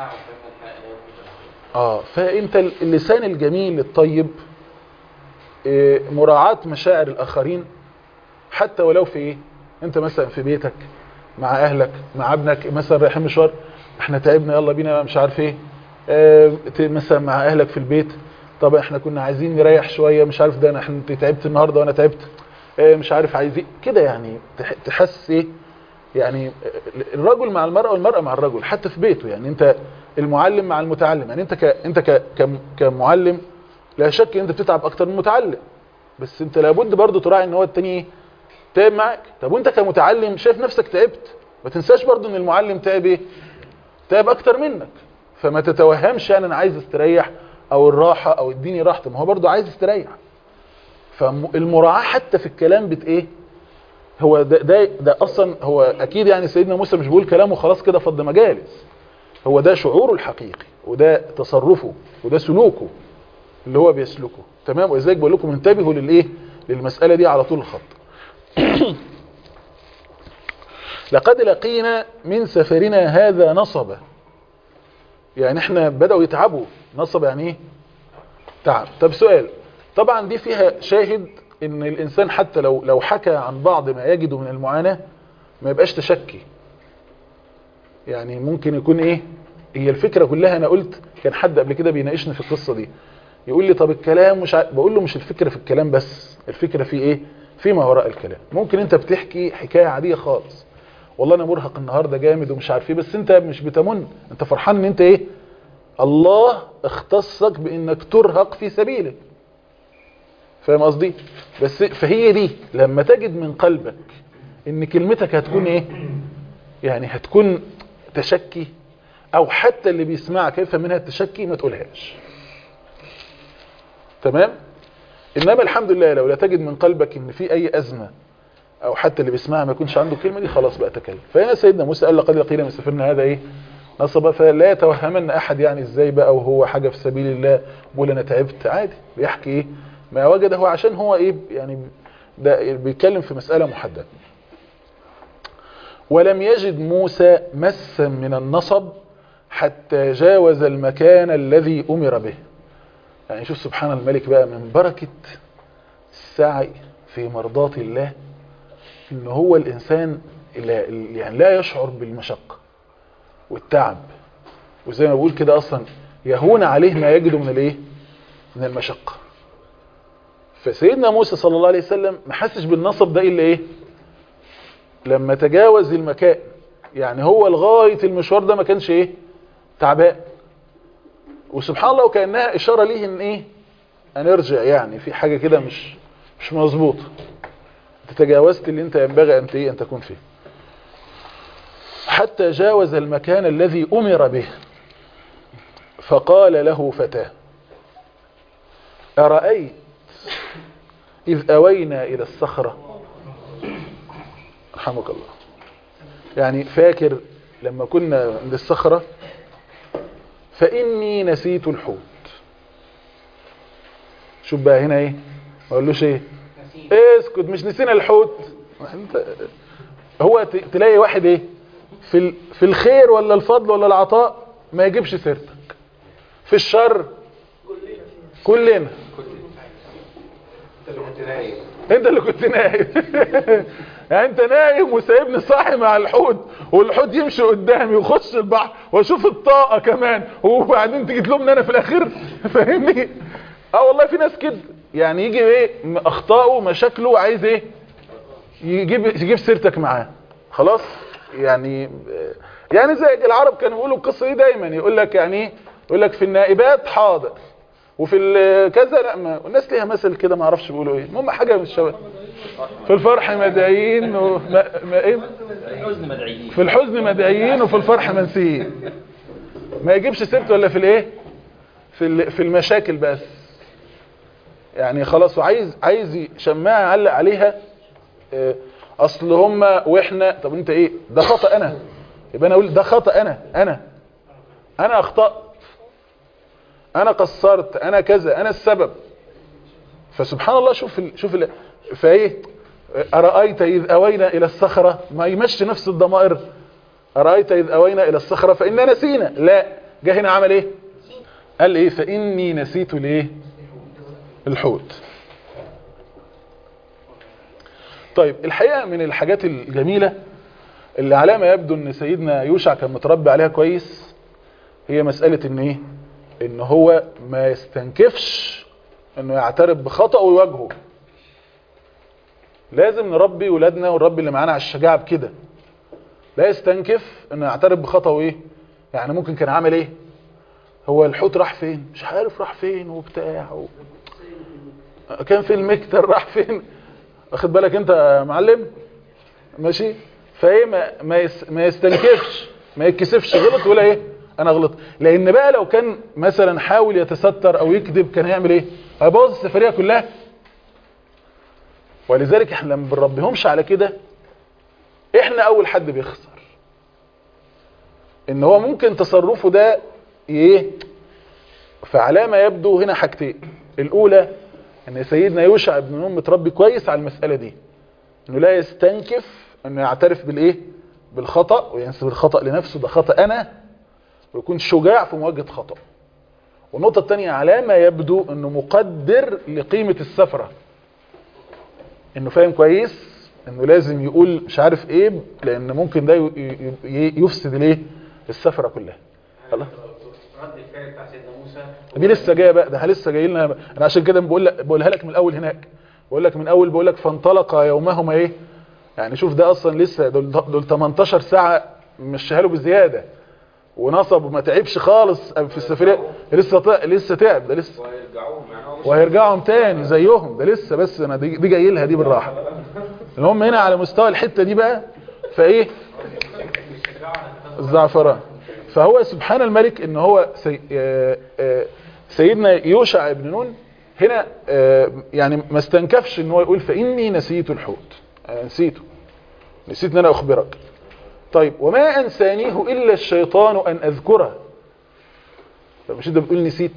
Speaker 2: اه فانت اللسان الجميل الطيب إيه مراعاة مشاعر الاخرين حتى ولو في ايه انت مثلا في بيتك مع اهلك مع ابنك مثلا رايحين مشوار احنا تعبنا يلا بينا مش عارف ايه اه مثلا مع اهلك في البيت طب احنا كنا عايزين نريح شوية مش عارف ده انا احنا تعبت النهاردة وانا تعبت اه مش عارف عايزين كده يعني تحس ايه يعني الرجل مع المرأة والمرأة مع الرجل حتى في بيته يعني انت المعلم مع المتعلم يعني انت ك انت ك كمعلم لا شك انت بتتعب اكتر من المتعلم بس انت لابد برضو تراعي ان هو التاني تعب معاك طب وانت كمتعلم شايف نفسك تعبت ما تنساش برضو ان المعلم تعب ايه تعب اكتر منك فما تتوهمش يعني انا عايز استريح او الراحة او اديني راحتي ما هو برضو عايز يستريح فالمراعاة حتى في الكلام بت ايه هو ده, ده, ده اصلا هو اكيد يعني سيدنا موسى مش بيقول كلامه خلاص كده فض مجالس هو ده شعوره الحقيقي وده تصرفه وده سلوكه اللي هو بيسلكه تمام ولذلك بقول لكم انتبهوا للايه للمسألة دي على طول الخط لقد لقينا من سفرنا هذا نصبا يعني احنا بدأوا يتعبوا نصب يعني ايه تعب طب سؤال طبعا دي فيها شاهد ان الانسان حتى لو لو حكى عن بعض ما يجده من المعاناة ما يبقاش تشكي يعني ممكن يكون ايه هي الفكرة كلها انا قلت كان حد قبل كده بيناقشني في القصة دي يقول لي طب الكلام مش ع... بقول له مش الفكرة في الكلام بس الفكرة في ايه فيما وراء الكلام ممكن انت بتحكي حكاية عادية خالص والله انا مرهق النهارده جامد ومش عارف ايه بس انت مش بتمن انت فرحان ان انت ايه الله اختصك بانك ترهق في سبيله فاهم قصدي بس فهي دي لما تجد من قلبك ان كلمتك هتكون ايه يعني هتكون تشكي او حتى اللي بيسمعك يفهم منها التشكي ما تقولهاش تمام انما الحمد لله لو لا تجد من قلبك ان في اي ازمه او حتى اللي بيسمعها ما يكونش عنده الكلمه دي خلاص بقى تكلم فهنا سيدنا موسى قال لقد قيل من سفرنا هذا ايه نصب فلا يتوهمن احد يعني ازاي بقى وهو حاجه في سبيل الله بيقول انا تعبت عادي بيحكي ايه ما وجده عشان هو ايه يعني ده بيتكلم في مساله محدده ولم يجد موسى مسا من النصب حتى جاوز المكان الذي امر به يعني شوف سبحان الملك بقى من بركه السعي في مرضاة الله ان هو الانسان لا يعني لا يشعر بالمشقة والتعب وزي ما بقول كده اصلا يهون عليه ما يجده من الايه من المشقة فسيدنا موسى صلى الله عليه وسلم ما حسش بالنصب ده الا ايه لما تجاوز المكان يعني هو لغاية المشوار ده ما كانش ايه تعبان وسبحان الله وكأنها اشارة ليه ان ايه ان ارجع يعني في حاجة كده مش مش مظبوطه انت تجاوزت اللي انت ينبغي ان ايه ان تكون فيه حتى جاوز المكان الذي امر به فقال له فتاه ارايت اذ اوينا الى الصخره رحمك الله يعني فاكر لما كنا عند الصخره فاني نسيت الحوت شوف بقى هنا ايه ما اقولوش ايه اسكت مش نسينا الحوت انت هو ت- تلاقي واحد ايه في ال- في الخير ولا الفضل ولا العطاء ما يجيبش سيرتك في الشر كلنا انت اللي كنت نايم يعني انت نايم وسايبني صاحي مع الحوت والحوت يمشي قدامي ويخش البحر واشوف الطاقه كمان وبعدين تيجي تلومني انا في الاخر فاهمني اه والله في ناس كده يعني يجي ايه م- اخطائه مشاكله عايز ايه يجيب يجيب سيرتك معاه خلاص يعني يعني زي العرب كانوا بيقولوا القصه دي دايما يقول لك يعني ايه يقول لك في النائبات حاضر وفي ال- كذا لا ما الناس ليها مثل كده ما اعرفش بيقولوا ايه المهم حاجه من الشباب في الفرح مدعيين وما ما ايه
Speaker 3: الحزن مدعيين
Speaker 2: في الحزن مدعيين وفي الفرح منسيين ما يجيبش سيرته الا في الايه في ال- في المشاكل بس يعني خلاص وعايز عايز شماعه يعلق عليها آه، اصل هم واحنا طب انت ايه ده خطا انا يبقى انا اقول ده خطا انا انا انا اخطات انا قصرت انا كذا انا السبب فسبحان الله شوف ال... شوف ال... فايه ارايت اذ اوينا الى الصخره ما يمشي نفس الضمائر ارايت اذ اوينا الى الصخره فانا نسينا لا جه هنا عمل ايه قال ايه فاني نسيت الايه الحوت طيب الحقيقه من الحاجات الجميله اللي على ما يبدو ان سيدنا يوشع كان متربي عليها كويس هي مساله ان ايه ان هو ما يستنكفش انه يعترف بخطأه ويواجهه لازم نربي ولادنا ونربي اللي معانا على الشجاعه بكده لا يستنكف انه يعترف بخطأه ايه يعني ممكن كان عامل ايه هو الحوت راح فين مش عارف راح فين وبتاع و... كان في المكتل راح فين واخد بالك انت يا معلم ماشي فايه ما ما, يس ما يستنكفش ما يتكسفش غلط ولا ايه انا غلط لان بقى لو كان مثلا حاول يتستر او يكذب كان هيعمل ايه هيبوظ السفريه كلها ولذلك احنا لما بنربيهمش على كده احنا اول حد بيخسر ان هو ممكن تصرفه ده ايه فعلى ما يبدو هنا حاجتين الاولى ان سيدنا يوشع بن نون متربي كويس على المساله دي انه لا يستنكف انه يعترف بالايه بالخطا وينسب الخطا لنفسه ده خطا انا ويكون شجاع في مواجهه خطا والنقطه الثانيه على ما يبدو انه مقدر لقيمه السفره انه فاهم كويس انه لازم يقول مش عارف ايه لان ممكن ده ي- ي- ي- يفسد الايه السفره كلها خلاص
Speaker 3: رد الفعل بتاع سيدنا موسى
Speaker 2: دي لسه جايه بقى ده لسه جاي لنا انا عشان كده بقول لك بقولها لك من الاول هناك بقول لك من اول بقول لك فانطلق يومهما ايه يعني شوف ده اصلا لسه دول, دول 18 ساعه مشيها له بزياده ونصب وما تعبش خالص في السفريه لسه ط- لسه تعب ده لسه
Speaker 3: ويرجعوهم يعني هو مش
Speaker 2: وهيرجعهم تاني زيهم ده لسه بس انا دي, دي جاي لها دي بالراحه المهم هنا على مستوى الحته دي بقى فايه الزعفران فهو سبحان الملك ان هو سي آه، آه، سيدنا يوشع بن نون هنا آه، يعني ما استنكفش ان هو يقول فاني نسيت الحوت أنا نسيته نسيت ان انا اخبرك طيب وما انسانيه الا الشيطان ان اذكره طب مش انت بتقول نسيت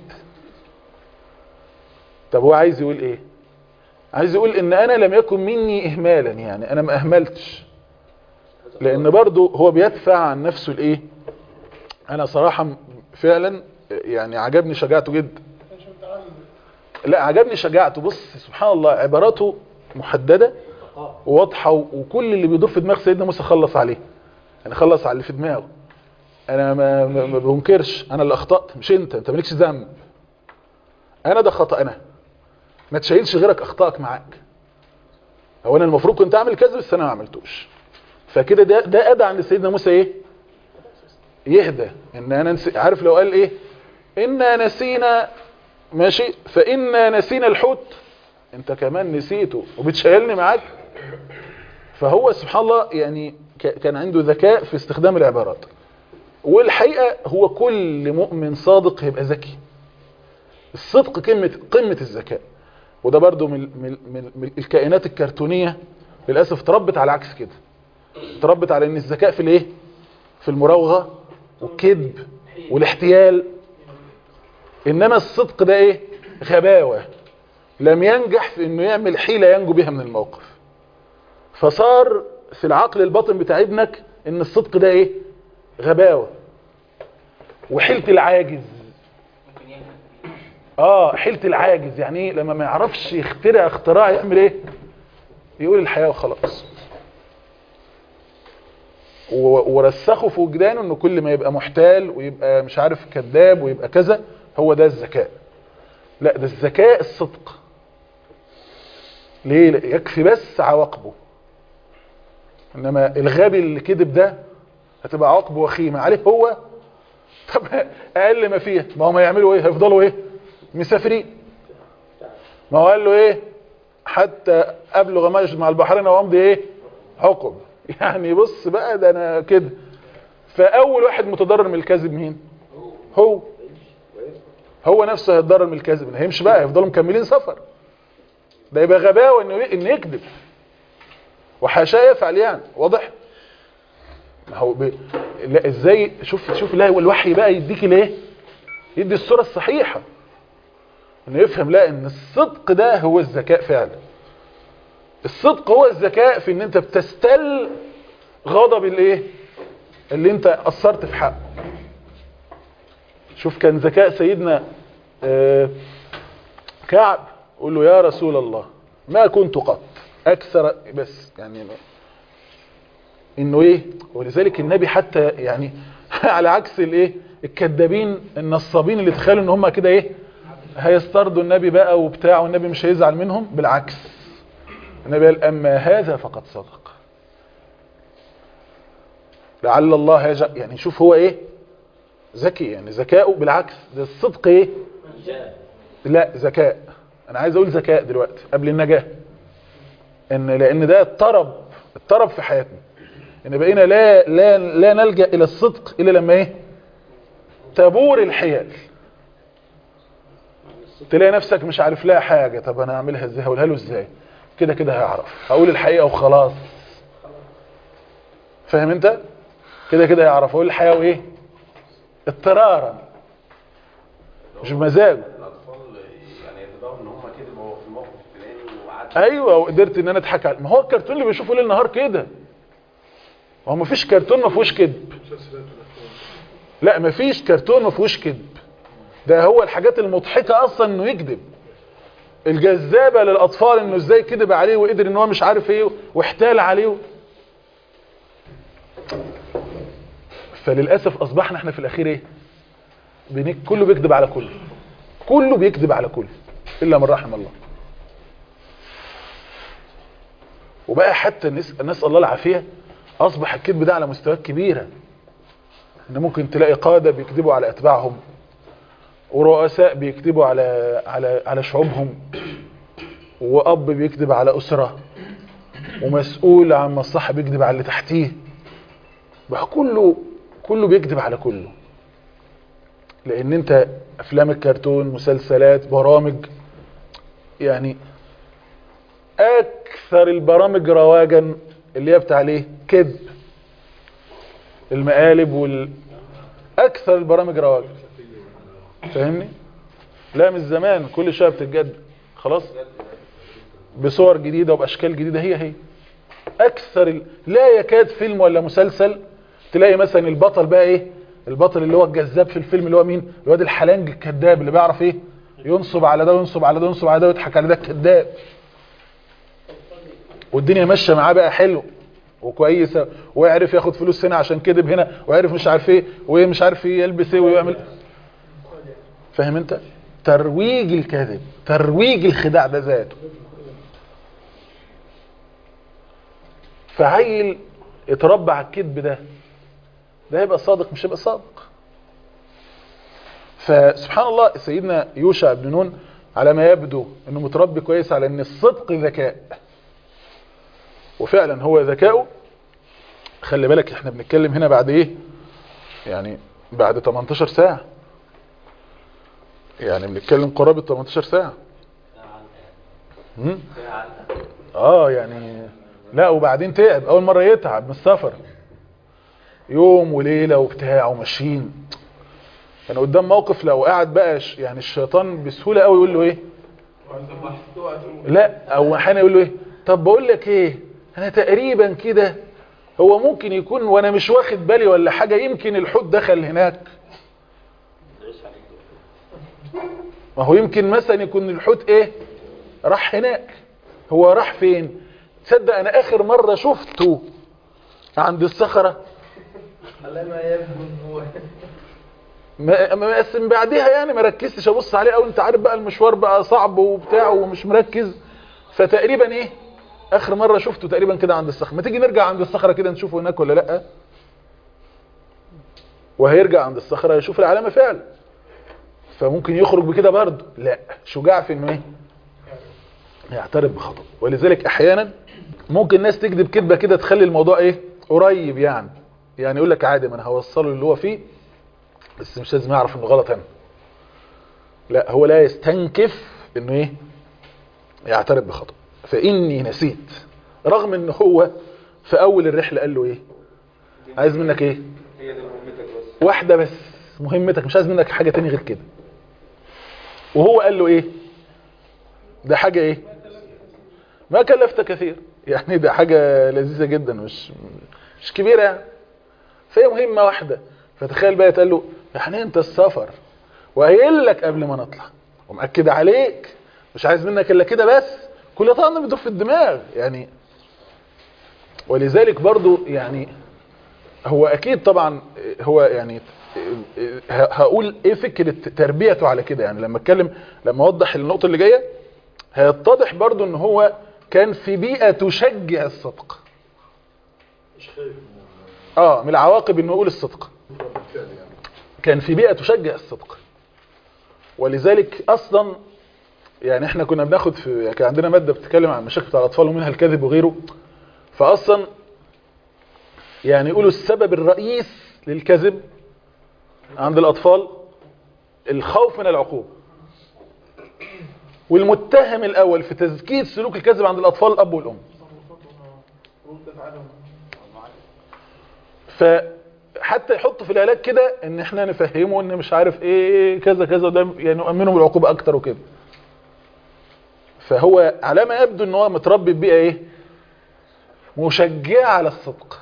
Speaker 2: طب هو عايز يقول ايه عايز يقول ان انا لم يكن مني اهمالا يعني انا ما اهملتش لان برضو هو بيدفع عن نفسه الايه انا صراحة م- فعلا يعني عجبني شجاعته جدا لا عجبني شجاعته بص سبحان الله عباراته محددة وواضحة و- وكل اللي بيدور في دماغ سيدنا موسى خلص عليه يعني خلص على اللي في دماغه انا ما, ما, ما بنكرش انا اللي اخطأت مش انت انت مالكش ذنب انا ده خطأ انا ما تشيلش غيرك اخطائك معاك هو انا المفروض كنت اعمل كذا بس انا ما عملتوش فكده ده ده ادعى عند سيدنا موسى ايه يهدى ان انا نسي عارف لو قال ايه انا نسينا ماشي فانا نسينا الحوت انت كمان نسيته وبتشيلني معاك فهو سبحان الله يعني ك- كان عنده ذكاء في استخدام العبارات والحقيقة هو كل مؤمن صادق هيبقى ذكي الصدق قمة قمة الذكاء وده برضو من, من, من, من الكائنات الكرتونية للأسف تربت على عكس كده تربت على ان الذكاء في الايه في المراوغة والكذب والاحتيال انما الصدق ده ايه غباوة لم ينجح في انه يعمل حيلة ينجو بها من الموقف فصار في العقل الباطن بتاع ابنك ان الصدق ده ايه غباوة وحيلة العاجز اه حيلة العاجز يعني ايه لما ما يعرفش يخترع اختراع يعمل ايه يقول الحياة وخلاص و- ورسخوا في وجدانه انه كل ما يبقى محتال ويبقى مش عارف كذاب ويبقى كذا هو ده الذكاء لا ده الذكاء الصدق ليه لا، يكفي بس عواقبه انما الغبي اللي كذب ده هتبقى عواقبه وخيمه عليه هو طب اقل ما فيها ما هم يعملوا ايه هيفضلوا ايه مسافرين ما هو قال له ايه حتى ابلغ مجد مع البحرين وامضي ايه حكم يعني بص بقى ده انا كده فاول واحد متضرر من الكذب مين هو هو نفسه هيتضرر من الكذب إن هيمشي بقى هيفضلوا مكملين سفر ده يبقى غباوه انه ي- انه يكذب وحاشاه يفعل يعني واضح ما هو ب... لا ازاي شوف شوف لا الوحي بقى يديك ليه يدي الصوره الصحيحه انه يفهم لا ان الصدق ده هو الذكاء فعلا الصدق هو الذكاء في ان انت بتستل غضب الايه اللي انت قصرت في حقه شوف كان ذكاء سيدنا آه، كعب قول له يا رسول الله ما كنت قط اكثر بس يعني ما- انه ايه ولذلك النبي حتى يعني على عكس الايه الكذابين النصابين اللي تخيلوا ان هم كده ايه هيسترضوا النبي بقى وبتاع والنبي مش هيزعل منهم بالعكس النبي قال اما هذا فقد صدق لعل الله يجعل يعني شوف هو ايه ذكي يعني ذكاؤه بالعكس ده الصدق ايه لا ذكاء انا عايز اقول ذكاء دلوقتي قبل النجاة ان لان ده الطرب الطرب في حياتنا ان بقينا لا لا لا نلجا الى الصدق الا لما ايه تبور الحيل تلاقي نفسك مش عارف لها حاجه طب انا اعملها ازاي هقولها له ازاي كده كده هيعرف هقول الحقيقه وخلاص فاهم انت كده كده هيعرف اقول الحقيقه وايه اضطرارا مش بمزاجه
Speaker 3: الاطفال يعني يتضاهوا ان هم كده في الموقف الفلاني وقعدت
Speaker 2: ايوه وقدرت ان انا اضحك عليه ما هو الكرتون اللي بيشوفه ليل نهار كده ما هو مفيش كرتون ما فيهوش كذب لا مفيش كرتون ما فيهوش كذب ده هو الحاجات المضحكه اصلا انه يكذب الجذابه للاطفال انه ازاي كذب عليه وقدر ان هو مش عارف ايه واحتال عليه فللاسف اصبحنا احنا في الاخير ايه بنك كله بيكذب على كله كله بيكذب على كله الا من رحم الله وبقى حتى الناس نسال الله العافيه اصبح الكذب ده على مستويات كبيره ان ممكن تلاقي قاده بيكذبوا على اتباعهم ورؤساء بيكذبوا على على على شعوبهم واب بيكذب على اسره ومسؤول عن مصلحه بيكذب على اللي تحتيه بقى كله كله بيكذب على كله لان انت افلام الكرتون مسلسلات برامج يعني اكثر البرامج رواجا اللي هي بتاع ليه كذب المقالب وال اكثر البرامج رواجا فاهمني لا من زمان كل شويه بتتجدد خلاص بصور جديده وباشكال جديده هي هي اكثر ال... لا يكاد فيلم ولا مسلسل تلاقي مثلا البطل بقى ايه البطل اللي هو الجذاب في الفيلم اللي هو مين الواد الحلنج الكذاب اللي بيعرف ايه ينصب على ده وينصب على ده وينصب على ده ويضحك على ده الكذاب والدنيا ماشيه معاه بقى حلو وكويسه ويعرف ياخد فلوس هنا عشان كذب هنا ويعرف مش عارف ايه ومش عارف ايه يلبس ايه ويعمل فاهم انت ترويج الكذب ترويج الخداع ده ذاته فعيل اتربى على الكذب ده ده هيبقى صادق مش هيبقى صادق فسبحان الله سيدنا يوشع بن نون على ما يبدو انه متربي كويس على ان الصدق ذكاء وفعلا هو ذكاؤه خلي بالك احنا بنتكلم هنا بعد ايه يعني بعد 18 ساعة يعني بنتكلم قرابة 18 ساعة مم؟ اه يعني لا وبعدين تعب اول مرة يتعب من السفر يوم وليلة وبتاع وماشيين كان قدام موقف لو قاعد بقى ش- يعني الشيطان بسهولة قوي يقول له ايه لا او احيانا يقول له ايه طب بقول لك ايه انا تقريبا كده هو ممكن يكون وانا مش واخد بالي ولا حاجة يمكن الحوت دخل هناك ما هو يمكن مثلا يكون الحوت ايه راح هناك هو راح فين تصدق انا اخر مرة شفته عند الصخرة
Speaker 4: على ما يبدو ان هو
Speaker 2: ما ما- بس من بعدها يعني ما ركزتش ابص عليه او انت عارف بقى المشوار بقى صعب وبتاع ومش مركز فتقريبا ايه اخر مره شفته تقريبا كده عند الصخره ما تيجي نرجع عند الصخره كده نشوفه هناك ولا لا وهيرجع عند الصخره يشوف العلامه فعلا فممكن يخرج بكده برضه لا شجاع في انه ايه يعترف بخطأ ولذلك احيانا ممكن ناس تكذب كذبه كده تخلي الموضوع ايه قريب يعني يعني يقول لك عادي ما انا هوصله اللي هو فيه بس مش لازم يعرف انه غلط انا لا هو لا يستنكف انه ايه يعترف بخطأ فاني نسيت رغم ان هو في اول الرحله قال له ايه عايز منك ايه
Speaker 3: هي دي مهمتك بس
Speaker 2: واحده بس مهمتك مش عايز منك حاجه تاني غير كده وهو قال له ايه ده حاجه ايه ما كلفت كثير يعني ده حاجه لذيذه جدا مش مش كبيره يعني فهي مهمه واحده فتخيل بقى تقول له يعني انت السفر وقايل لك قبل ما نطلع ومأكد عليك مش عايز منك الا كده بس كل ده طبعا بيدور في الدماغ يعني ولذلك برضو يعني هو اكيد طبعا هو يعني ه- هقول ايه فكرة تربيته على كده يعني لما اتكلم لما اوضح النقطة اللي جاية هيتضح برضو ان هو كان في بيئة تشجع الصدق
Speaker 5: مش خايف
Speaker 2: اه من العواقب انه يقول الصدق
Speaker 5: من رد الفعل يعني
Speaker 2: كان في بيئة تشجع الصدق ولذلك اصلا يعني احنا كنا بناخد في كان عندنا مادة بتتكلم عن مشاكل بتاع الاطفال ومنها الكذب وغيره فاصلا يعني يقولوا السبب الرئيس للكذب عند الاطفال الخوف من العقوبة والمتهم الاول في تزكية سلوك الكذب عند الاطفال الاب والام فحتى يحطوا في العلاج كده ان احنا نفهمه ان مش عارف ايه كذا كذا ده يعني نؤمنه بالعقوبة اكتر وكده فهو على ما يبدو ان هو متربي ببيئة ايه مشجعة على الصدق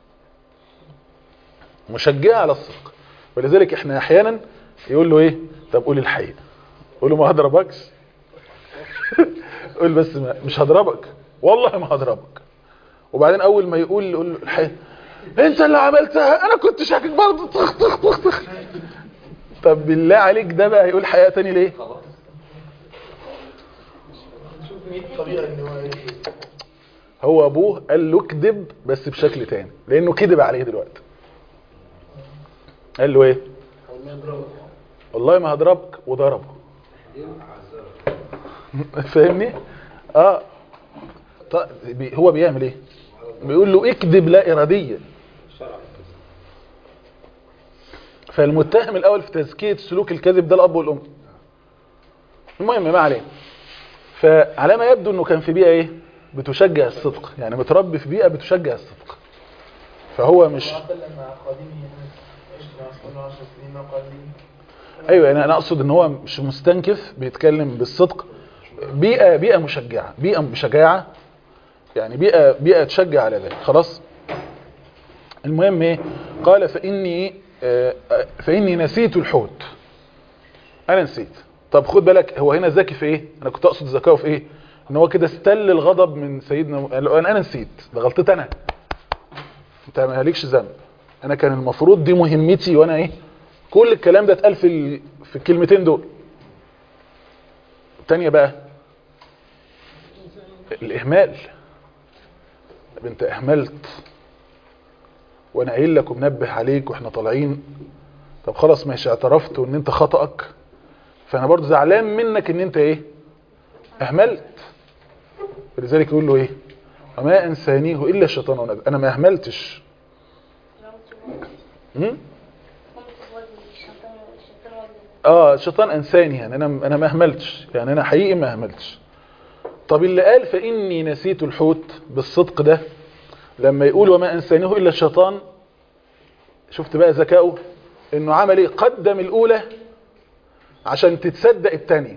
Speaker 2: مشجعة على الصدق ولذلك احنا احيانا يقول له ايه طب قول الحقيقة قول له ما هضربكش قول بس ما مش هضربك والله ما هضربك وبعدين اول ما يقول يقول له الحقيقة انت اللي عملتها انا كنت شاكك برضه طخ طخ طخ طخ طب بالله عليك ده بقى هيقول حقيقة تاني ليه
Speaker 4: شوف 100 طريقه ان هو ايه
Speaker 2: هو ابوه قال له اكذب بس بشكل تاني لانه كذب عليه دلوقتي قال له ايه والله ما هضربك وضربه فاهمني اه ط- بي- هو بيعمل ايه بيقول له اكذب لا اراديه فالمتهم الاول في تزكيه سلوك الكذب ده الاب والام المهم ما علينا فعلى ما يبدو انه كان في بيئه ايه بتشجع الصدق يعني متربي في بيئه بتشجع الصدق فهو مش
Speaker 4: وقال مع قادمه عشت مع صلى عشر سنين مع قادمه
Speaker 2: ايوه يعني انا اقصد ان هو مش مستنكف بيتكلم بالصدق بيئه بيئه مشجعه بيئه بشجاعه يعني بيئه بيئه تشجع على ذلك خلاص المهم ايه قال فاني آه، آه، فاني نسيت الحوت انا نسيت طب خد بالك هو هنا ذكي في ايه انا كنت اقصد ذكائه في ايه ان هو كده استل الغضب من سيدنا قال له انا انا نسيت ده غلطتي انا انت مالكش ذنب انا كان المفروض دي مهمتي وانا ايه كل الكلام ده اتقال في ال- في الكلمتين دول التانية بقى الاهمال طب انت اهملت وانا قايل لك ومنبه عليك واحنا طالعين طب خلاص ماشي اعترفت وان انت خطأك فانا برضو زعلان منك ان انت ايه اهملت لذلك يقول له ايه وما انسانيه الا الشيطان ونبي انا ما اهملتش هم؟ اه الشيطان انساني يعني انا انا ما اهملتش يعني انا حقيقي ما اهملتش طب اللي قال فاني نسيت الحوت بالصدق ده لما يقول وما انسانيه الا الشيطان شفت بقى ذكائه انه عمل ايه قدم الاولى عشان تتصدق الثانيه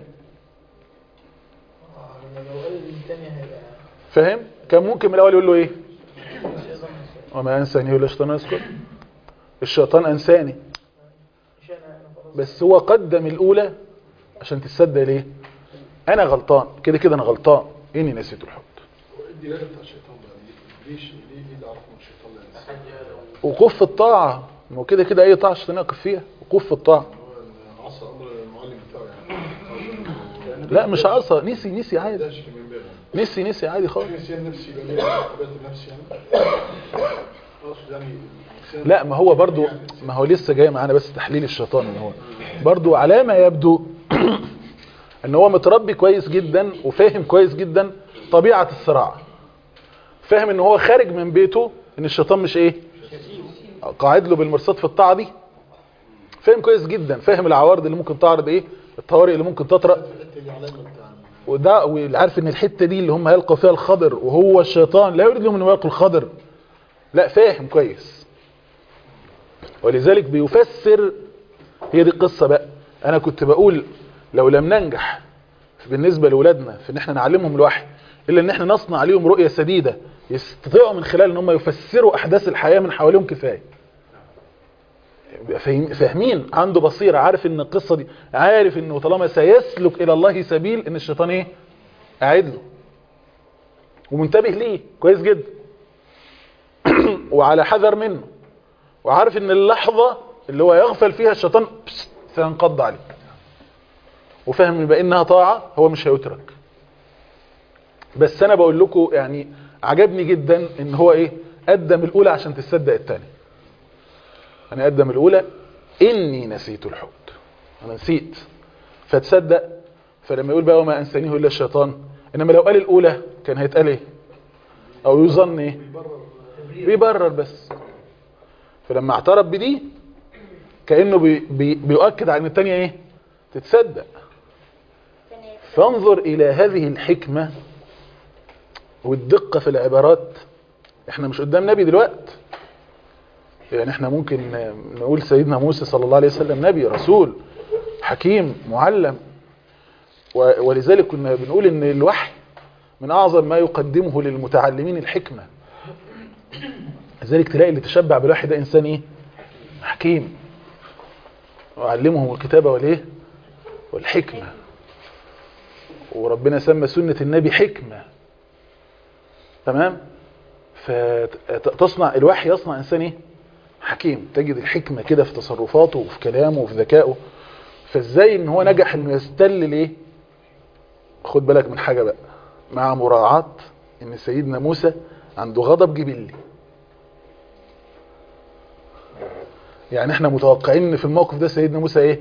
Speaker 4: لما لو قال الثانية هيبقى
Speaker 2: فاهم كان ممكن من الاول يقول له ايه
Speaker 4: الشيطان
Speaker 2: وما انسانيه الا الشيطان يسكت الشيطان انساني
Speaker 4: مش انا انا خلاص
Speaker 2: بس هو قدم الاولى عشان تصدق ليه انا غلطان كده كده انا غلطان اني نسيت الحوت
Speaker 5: الدلاله بتاع الشيطان بقى دي ليش ليه ليه اللي اعرفه من الشيطان لان
Speaker 2: وقوف في الطاعه ما هو كده كده اي طاعه الشيطان يقف فيها وقوف في الطاعه
Speaker 5: هو عصى امر المعلم بتاعه يعني
Speaker 2: لا مش عصا نسي نسي عادي
Speaker 5: ده شيء من بينهم
Speaker 2: نسي نسي عادي خالص
Speaker 5: نسيان نفسي يبقى ليه عقبات النفس يعني اقصد يعني الإنسان
Speaker 2: لا ما هو برضو ما هو لسه جاي معانا بس تحليل الشيطان ان هو برضو على ما يبدو ان هو متربي كويس جدا وفاهم كويس جدا طبيعة الصراع فاهم ان هو خارج من بيته ان الشيطان مش ايه قاعد له بالمرصاد في الطاعة دي فاهم كويس جدا فاهم العوارض اللي ممكن تعرض ايه الطوارئ اللي ممكن تطرأ
Speaker 5: الحته دي علامه بتاع
Speaker 2: وده وعارف ان الحته دي اللي هم هيلقوا فيها الخضر وهو الشيطان لا يريد لهم ان يلقوا الخضر لا فاهم كويس ولذلك بيفسر هي دي القصه بقى انا كنت بقول لو لم ننجح بالنسبه لاولادنا في ان احنا نعلمهم الوحي الا ان احنا نصنع عليهم رؤيه سديده يستطيعوا من خلال ان هم يفسروا احداث الحياه من حواليهم كفايه يبقى فاهم- فاهمين عنده بصيره عارف ان القصه دي عارف انه طالما سيسلك الى الله سبيل ان الشيطان ايه قاعد له ومنتبه ليه كويس جدا وعلى حذر منه وعارف ان اللحظه اللي هو يغفل فيها الشيطان بس سينقض عليه وفاهم يبقى انها طاعه هو مش هيترك بس انا بقول لكم يعني عجبني جدا ان هو ايه قدم الاولى عشان تصدق الثانيه انا قدم الاولى اني نسيت الحوت انا نسيت فتصدق فلما يقول بقى وما انسانيه الا الشيطان انما لو قال الاولى كان هيتقال ايه او يظن ايه بيبرر بس فلما اعترف بدي كانه بي بي بيؤكد على ان الثانيه ايه تتصدق فانظر الى هذه الحكمه والدقه في العبارات احنا مش قدام نبي دلوقتي يعني احنا ممكن نقول سيدنا موسى صلى الله عليه وسلم نبي رسول حكيم معلم و- ولذلك كنا بنقول ان الوحي من اعظم ما يقدمه للمتعلمين الحكمة لذلك تلاقي اللي تشبع بالوحي ده انسان ايه حكيم وعلمهم الكتابة والايه والحكمة وربنا سمى سنة النبي حكمة تمام فتصنع الوحي يصنع انسان ايه حكيم تجد الحكمة كده في تصرفاته وفي كلامه وفي ذكائه فازاي ان هو نجح انه يستلل ايه خد بالك من حاجة بقى مع مراعاة ان سيدنا موسى عنده غضب جبلي يعني احنا متوقعين ان في الموقف ده سيدنا موسى ايه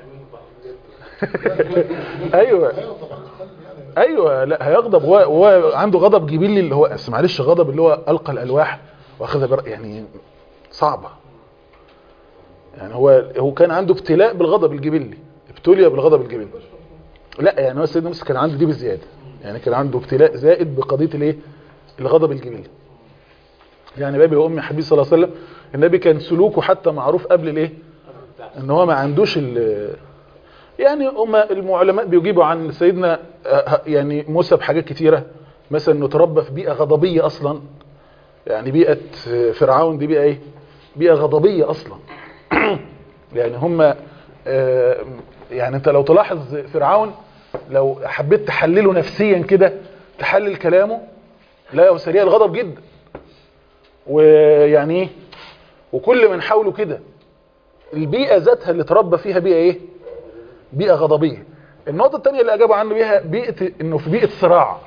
Speaker 2: ايوه ايوه لا هيغضب هو هو عنده غضب جبلي اللي هو بس معلش غضب اللي هو القى الالواح واخذها بر... يعني صعبه يعني هو هو كان عنده ابتلاء بالغضب الجبلي ابتلي بالغضب الجبلي لا يعني هو سيدنا موسى كان عنده دي بزياده يعني كان عنده ابتلاء زائد بقضيه الايه الغضب الجبلي يعني بابي وامي حبيبي صلى الله عليه وسلم النبي كان سلوكه حتى معروف قبل الايه ان هو ما عندوش ال يعني هم المعلماء بيجيبوا عن سيدنا آه، يعني موسى بحاجات كتيرة مثلا انه تربى في بيئة غضبية اصلا يعني بيئة آه، فرعون دي بيئة ايه بيئة غضبية اصلا يعني هم آه، يعني انت لو تلاحظ فرعون لو حبيت تحلله نفسيا كده تحلل كلامه لا هو سريع الغضب جدا ويعني ايه وكل من حوله كده البيئة ذاتها اللي تربى فيها بيئة ايه بيئة غضبية النقطة الثانية اللي أجابوا عنه بيها بيئة إنه في بيئة صراع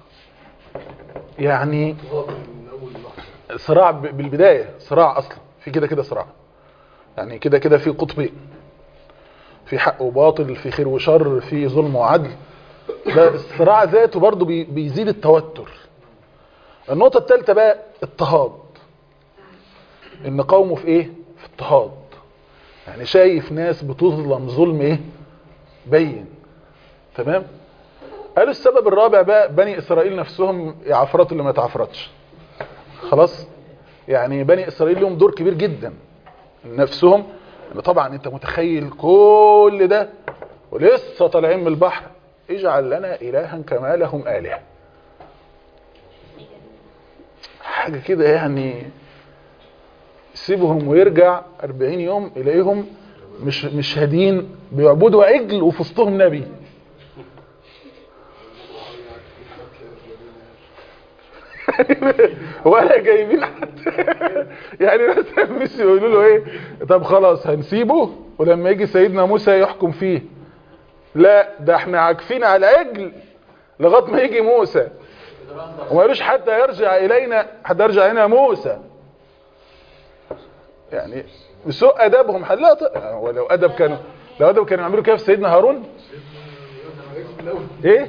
Speaker 2: يعني صراع ب- بالبداية صراع أصلا في كده كده صراع يعني كده كده في قطبين في حق وباطل في خير وشر في ظلم وعدل ده الصراع ذاته برضه بي- بيزيد التوتر النقطة الثالثة بقى اضطهاد ان قومه في ايه في اضطهاد يعني شايف ناس بتظلم ظلم ايه بين تمام قالوا السبب الرابع بقى بني اسرائيل نفسهم يعفرت اللي ما يتعفرتش خلاص يعني بني اسرائيل لهم دور كبير جدا نفسهم إن طبعا انت متخيل كل ده ولسه طالعين من البحر اجعل لنا الها كما لهم الهه حاجه كده يعني سيبهم ويرجع 40 يوم يلاقيهم مش مش هادين بيعبدوا عجل وفي وسطهم نبي ولا جايبين حتى يعني مثلا مش يقولوا له ايه طب خلاص هنسيبه ولما يجي سيدنا موسى يحكم فيه لا ده احنا عاكفين على العجل لغايه ما يجي موسى وما قالوش حتى يرجع الينا حتى يرجع الينا موسى يعني بسوء ادبهم حد لا ط- ولو ادب كانوا لو ادب كانوا يعملوا كده في سيدنا هارون ايه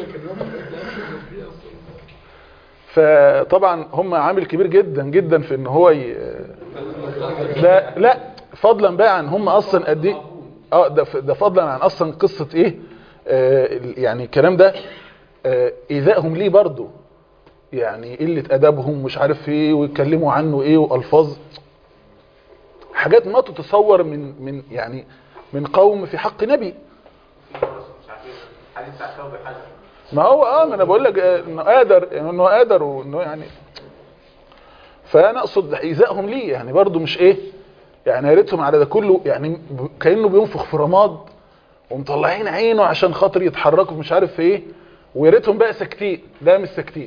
Speaker 2: فطبعا هم عامل كبير جدا جدا في ان هو ي... لا لا فضلا بقى عن هم اصلا قد ايه اه ده ف- ده فضلا عن اصلا قصه ايه آه يعني الكلام ده آه ايذائهم ليه برضو يعني قله ادبهم مش عارف ايه ويتكلموا عنه ايه والفاظ حاجات ما تتصور من من يعني من قوم في حق نبي
Speaker 3: مش عارف ايه حديث بتاع ثوب الحجر
Speaker 2: ما هو اه ما انا بقول لك آه، انه قادر انه قادر وانه يعني فانا اقصد ايذائهم ليه يعني برضو مش ايه يعني يا ريتهم على ده كله يعني ب- كانه بينفخ في رماد ومطلعين عينه عشان خاطر يتحركوا مش عارف في ايه ويا ريتهم بقى ساكتين لا مش ساكتين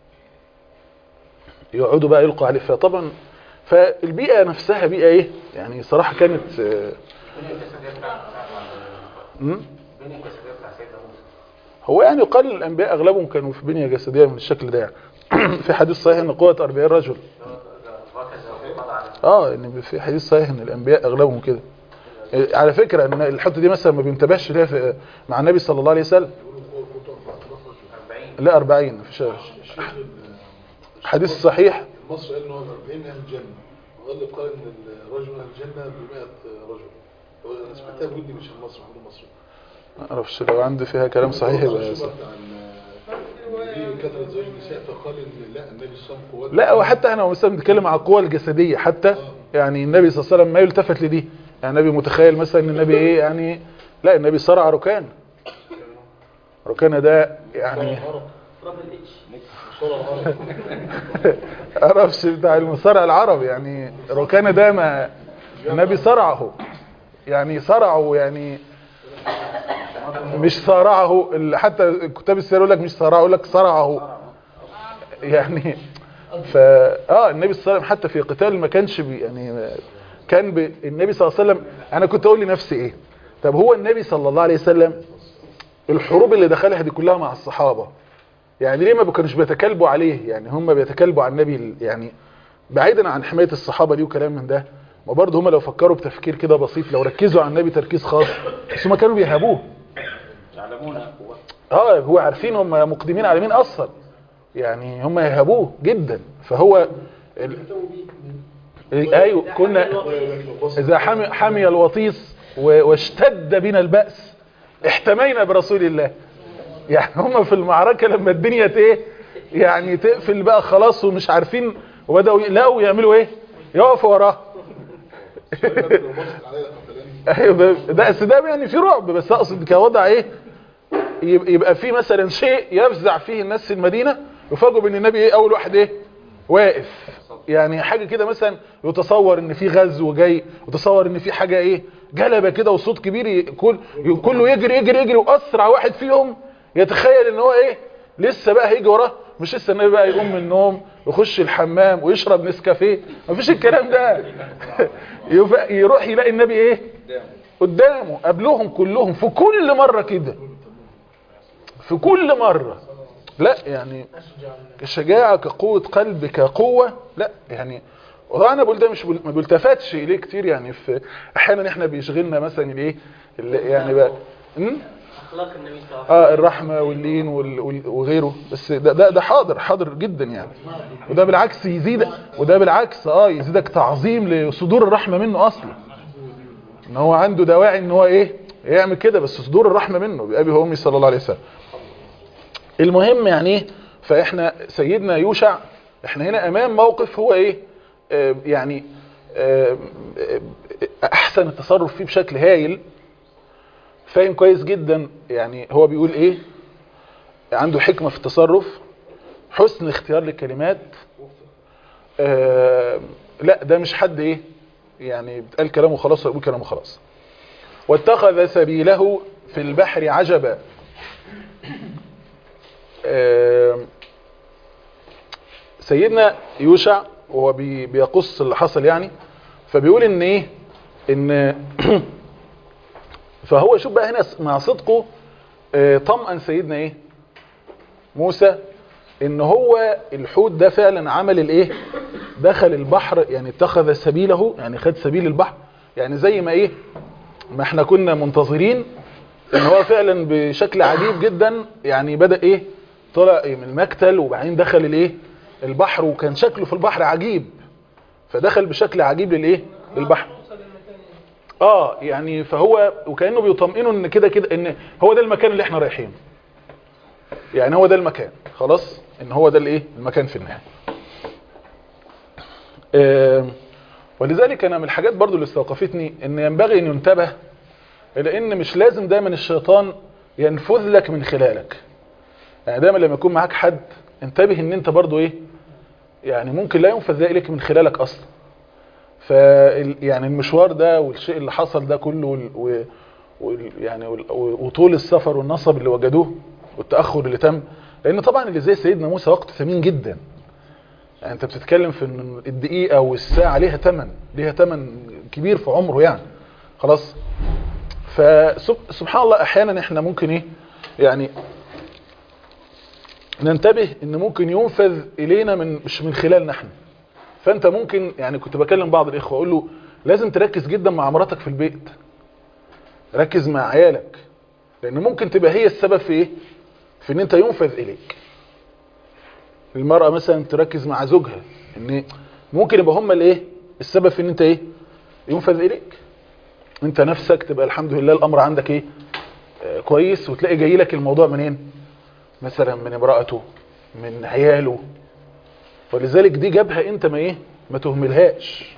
Speaker 2: يقعدوا بقى يلقوا عليه فطبعا فالبيئه نفسها بيئه ايه يعني صراحه كانت آه،
Speaker 3: البنية الجسدية بتاع
Speaker 2: مم؟
Speaker 3: البنية الجسدية بتاع سيدنا موسى
Speaker 2: هو يعني يقال الانبياء اغلبهم كانوا في بنيه جسديه من الشكل ده يعني في حديث صحيح ان قوه 40 رجل
Speaker 3: وهكذا وقضى على
Speaker 2: اه ان في حديث صحيح ان الانبياء اغلبهم كده إيه، على فكره ان الحته دي مثلا ما بينتبهش ليها في مع النبي صلى الله عليه وسلم
Speaker 3: 40
Speaker 2: لا 40 مفيش حديث صحيح
Speaker 5: مصر قال ان هو 40 اهل الجنه وقال قال ان الرجل اهل الجنه ب 100 رجل هو انا سمعتها بودي مش المصري محمود المصري
Speaker 2: ما اعرفش لو عندي فيها كلام صحيح يبقى
Speaker 5: الشبهة بتاع ال- دي كثرة زوج النساء فقال ان لا النبي صلى الله عليه وسلم قوات
Speaker 2: لا وحتى احنا مثلا بنتكلم على القوى الجسديه حتى يعني النبي صلى الله عليه وسلم ما يلتفت لدي يعني النبي متخيل مثلا ان النبي ايه يعني لا النبي صرع ركان ركان ده يعني عرفش بتاع المصارع العربي يعني ركان ده ما النبي صرعه يعني صرعه يعني مش صارعه ال- حتى كتاب السير يقول لك مش صارعه يقول لك صرعه يعني فا اه النبي صلى الله عليه وسلم حتى في قتال ما كانش بي يعني كان بي النبي صلى الله عليه وسلم انا كنت اقول لنفسي ايه طب هو النبي صلى الله عليه وسلم الحروب اللي دخلها دي كلها مع الصحابه يعني ليه ما كانوش بيتكلبوا عليه يعني هم بيتكلبوا على النبي ال- يعني بعيدا عن حمايه الصحابه دي وكلام من ده ما برضه هم لو فكروا بتفكير كده بسيط لو ركزوا على النبي تركيز خاص بس هم كانوا بيهابوه
Speaker 3: يعلمون هو
Speaker 2: اه هو عارفين هم مقدمين على مين اصلا يعني هم يهابوه جدا فهو ال... ايوه كنا اذا حمي, حمي الوطيس و- واشتد بنا البأس احتمينا برسول الله يعني هم في المعركة لما الدنيا ت- ايه يعني تقفل بقى خلاص ومش عارفين وبدأوا يلاقوا يعملوا ايه يقفوا وراه ايوه ده- ده بس ده يعني في رعب بس اقصد كوضع ايه يب- يبقى في مثلا شيء يفزع فيه الناس في المدينة يفاجئوا بان النبي ايه اول واحد ايه واقف يعني حاجة كده مثلا يتصور ان في غزو جاي يتصور ان في حاجة ايه جلبة كده وصوت كبير ي- كل ي- كله يجري يجري يجري واسرع واحد فيهم يتخيل ان هو ايه لسه بقى هيجي وراه مش لسه النبي بقى يقوم من النوم ويخش الحمام ويشرب نسكافيه مفيش الكلام ده يف- يروح يلاقي النبي ايه قدامه قبلهم كلهم في كل مرة كده في كل مرة لا يعني كشجاعة كقوة قلب كقوة لا يعني والله انا بقول ده مش بل- ما بلتفتش اليه كتير يعني في احيانا احنا بيشغلنا مثلا الايه اللي يعني بقى م?
Speaker 6: اخلاق النبي صلى الله عليه
Speaker 2: اه الرحمة واللين وال- وال- وغيره بس ده, ده ده حاضر حاضر جدا يعني وده بالعكس يزيد وده بالعكس اه يزيدك تعظيم لصدور الرحمة منه اصلا ان هو عنده دواعي ان هو ايه يعمل كده بس صدور الرحمة منه بأبي وامي صلى الله عليه وسلم المهم يعني ايه فاحنا سيدنا يوشع احنا هنا امام موقف هو ايه آه يعني آه آه، احسن التصرف فيه بشكل هايل فاهم كويس جدا يعني هو بيقول ايه عنده حكمة في التصرف حسن اختيار للكلمات آه لا ده مش حد ايه يعني بتقال كلامه خلاص ويقول كلامه خلاص واتخذ سبيله في البحر عجبا آه سيدنا يوشع وهو بي بيقص اللي حصل يعني فبيقول ان ايه ان فهو شوف بقى هنا مع صدقه آه، طمأن سيدنا ايه موسى ان هو الحوت ده فعلا عمل الايه دخل البحر يعني اتخذ سبيله يعني خد سبيل البحر يعني زي ما ايه ما احنا كنا منتظرين ان هو فعلا بشكل عجيب جدا يعني بدأ ايه طلع إيه من المكتل وبعدين دخل الايه البحر وكان شكله في البحر عجيب فدخل بشكل عجيب للايه للبحر اه يعني فهو وكانه بيطمئنه ان كده كده ان هو ده المكان اللي احنا رايحينه يعني هو ده المكان خلاص ان هو ده الايه المكان في النهايه آه ولذلك انا من الحاجات برضو اللي استوقفتني ان ينبغي ان ينتبه الى ان مش لازم دايما الشيطان ينفذ لك من خلالك يعني دايما لما يكون معاك حد انتبه ان انت برضو ايه يعني ممكن لا ينفذ اليك من خلالك اصلا ف يعني المشوار ده والشيء اللي حصل ده كله وال... و... وال... يعني وال... وطول السفر والنصب اللي وجدوه والتاخر اللي تم لان طبعا اللي زي سيدنا موسى وقت ثمين جدا يعني انت بتتكلم في ان الدقيقه والساعه ليها ثمن ليها ثمن كبير في عمره يعني خلاص فسبحان الله احيانا احنا ممكن ايه يعني ننتبه ان ممكن ينفذ الينا من مش من خلالنا احنا فانت ممكن يعني كنت بكلم بعض الاخوه اقول له لازم تركز جدا مع مراتك في البيت ركز مع عيالك لان ممكن تبقى هي السبب في ايه في ان انت ينفذ اليك المرأة مثلا تركز مع زوجها ان ممكن يبقى هم الايه السبب في ان انت ايه ينفذ اليك انت نفسك تبقى الحمد لله الامر عندك ايه آه كويس وتلاقي جاي لك الموضوع منين مثلا من امرأته من عياله ولذلك دي جابها انت ما ايه ما تهملهاش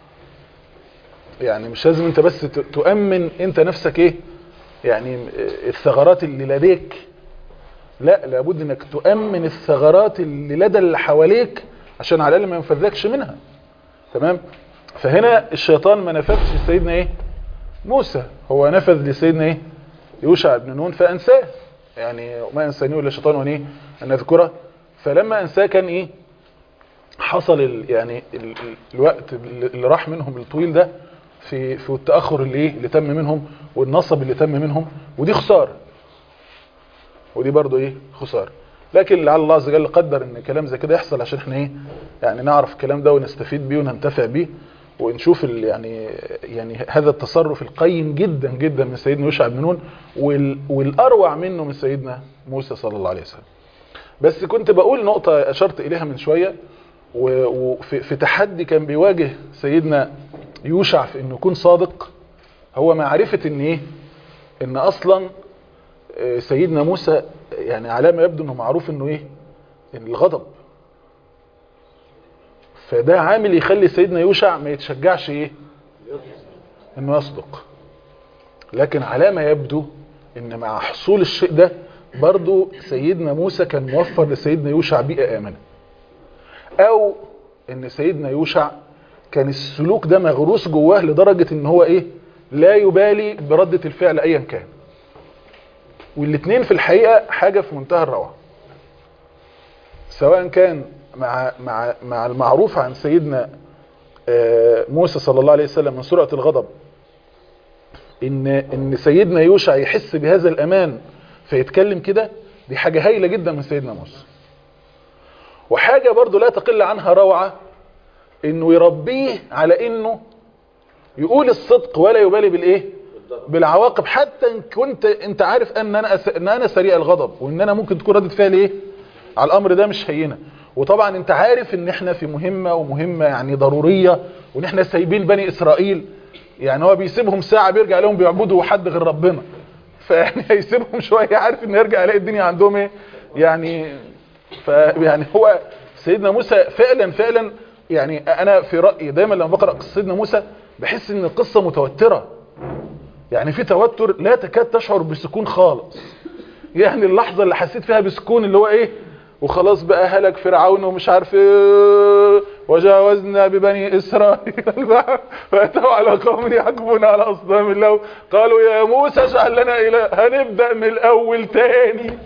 Speaker 2: يعني مش لازم انت بس ت- تؤمن انت نفسك ايه يعني الثغرات اللي لديك لا لابد انك تؤمن الثغرات اللي لدى اللي حواليك عشان على الاقل ما ينفذكش منها تمام فهنا الشيطان ما نفذش لسيدنا ايه موسى هو نفذ لسيدنا ايه يوشع بن نون فانساه يعني ما انسانيه الا شيطان ايه ان اذكره فلما انساه كان ايه حصل ال يعني ال ال الوقت اللي راح منهم الطويل ده في في التاخر اللي ايه اللي تم منهم والنصب اللي تم منهم ودي خساره ودي برضو ايه خساره لكن لعل الله عز وجل قدر ان كلام زي كده يحصل عشان احنا ايه يعني نعرف الكلام ده ونستفيد بيه وننتفع بيه ونشوف ال يعني يعني هذا التصرف القيم جدا جدا من سيدنا يوشع بن نون وال والاروع منه من سيدنا موسى صلى الله عليه وسلم بس كنت بقول نقطة أشرت إليها من شوية و- وفي في تحدي كان بيواجه سيدنا يوشع في إنه يكون صادق هو معرفة إن إيه إن أصلا آه، سيدنا موسى يعني على ما يبدو إنه معروف إنه إيه إن الغضب فده عامل يخلي سيدنا يوشع ما يتشجعش إيه إنه يصدق لكن على ما يبدو ان مع حصول الشيء ده برضو سيدنا موسى كان موفر لسيدنا يوشع بيئة آمنة او ان سيدنا يوشع كان السلوك ده مغروس جواه لدرجة ان هو ايه لا يبالي بردة الفعل ايا كان والاتنين في الحقيقة حاجة في منتهى الروعة سواء كان مع مع مع المعروف عن سيدنا آه، موسى صلى الله عليه وسلم من سرعة الغضب ان ان سيدنا يوشع يحس بهذا الامان فيتكلم كده دي حاجة هايلة جدا من سيدنا موسى وحاجة برضو لا تقل عنها روعة انه يربيه على انه يقول الصدق ولا يبالي بالايه بالعواقب حتى ان كنت انت عارف ان انا أس... ان انا سريع الغضب وان انا ممكن تكون ردة فعلي ايه على الامر ده مش هينه وطبعا انت عارف ان احنا في مهمة ومهمة يعني ضرورية وان احنا سايبين بني اسرائيل يعني هو بيسيبهم ساعة بيرجع لهم بيعبدوا حد غير ربنا فيعني هيسيبهم شوية عارف ان يرجع يلاقي الدنيا عندهم ايه يعني فيعني هو سيدنا موسى فعلا فعلا يعني انا في رأيي دايما لما بقرأ قصة سيدنا موسى بحس ان القصة متوترة يعني في توتر لا تكاد تشعر بسكون خالص يعني اللحظة اللي حسيت فيها بسكون اللي هو ايه وخلاص بقى هلك فرعون ومش عارف ايه وجاوزنا ببني اسرائيل البحر فاتوا على قوم يعكفون على اصنام الله قالوا يا موسى اجعل لنا اله هنبدا من الاول تاني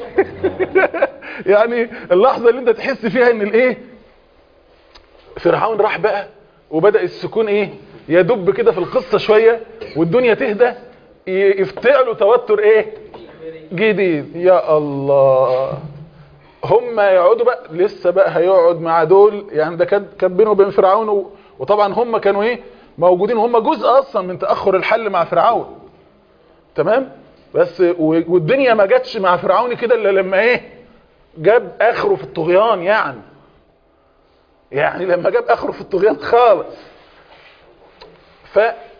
Speaker 2: يعني اللحظه اللي انت تحس فيها ان الايه فرعون راح بقى وبدا السكون ايه يدب كده في القصه شويه والدنيا تهدى ي- يفتعلوا توتر ايه جديد يا الله هم يقعدوا بقى لسه بقى هيقعد مع دول يعني ده كان كان بينه وبين فرعون و- وطبعا هم كانوا ايه موجودين هم جزء اصلا من تاخر الحل مع فرعون تمام بس و- والدنيا ما جاتش مع فرعون كده الا لما ايه جاب اخره في الطغيان يعني يعني لما جاب اخره في الطغيان خالص ف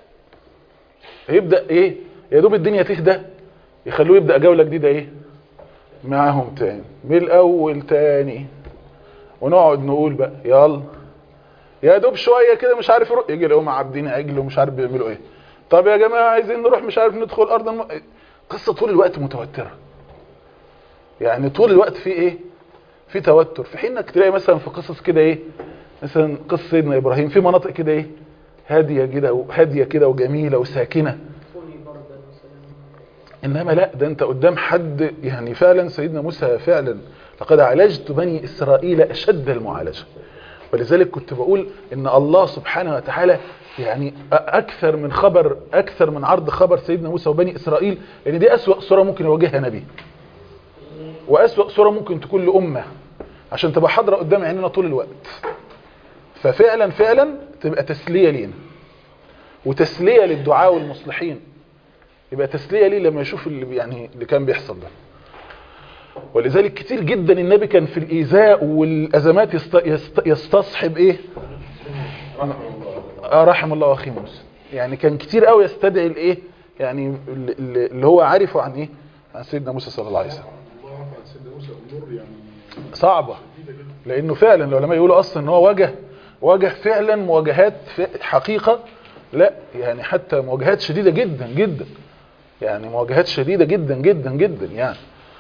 Speaker 2: يبدا ايه يا دوب الدنيا تهدى يخلوه يبدا جوله جديده ايه معاهم تاني من الاول تاني ونقعد نقول بقى يلا يا دوب شويه كده مش عارف يروح يجي يلاقيهم عابدين عجل ومش عارف بيعملوا ايه طب يا جماعه عايزين نروح مش عارف ندخل ارض الم... قصه طول الوقت متوتره يعني طول الوقت في ايه في توتر في حين انك تلاقي مثلا في قصص كده ايه مثلا قصه سيدنا ابراهيم في مناطق كده ايه هاديه كده وهاديه كده وجميله وساكنه
Speaker 6: كوني بردا وسلاما
Speaker 2: انما لا ده انت قدام حد يعني فعلا سيدنا موسى فعلا لقد عالجت بني اسرائيل اشد المعالجه ولذلك كنت بقول ان الله سبحانه وتعالى يعني اكثر من خبر اكثر من عرض خبر سيدنا موسى وبني اسرائيل لان دي اسوأ صوره ممكن يواجهها نبي واسوأ صوره ممكن تكون لامه عشان تبقى حاضره قدام عيننا طول الوقت ففعلا فعلا تبقى تسليه لينا وتسليه للدعاء والمصلحين يبقى تسلية ليه لما يشوف اللي يعني اللي كان بيحصل ده ولذلك كتير جدا النبي كان في الإيذاء والأزمات يست... يست... يستصحب إيه آه رحم الله أخي موسى يعني كان كتير قوي يستدعي الإيه يعني اللي اللي هو عارفه عن إيه عن سيدنا موسى صلى الله عليه وسلم
Speaker 5: الله عفى عن سيدنا موسى امور يعني
Speaker 2: صعبة لأنه فعلا العلماء يقولوا أصلا إن هو واجه واجه فعلا مواجهات في حقيقة لا يعني حتى مواجهات شديدة جدا جدا يعني مواجهات شديدة جدا جدا جدا يعني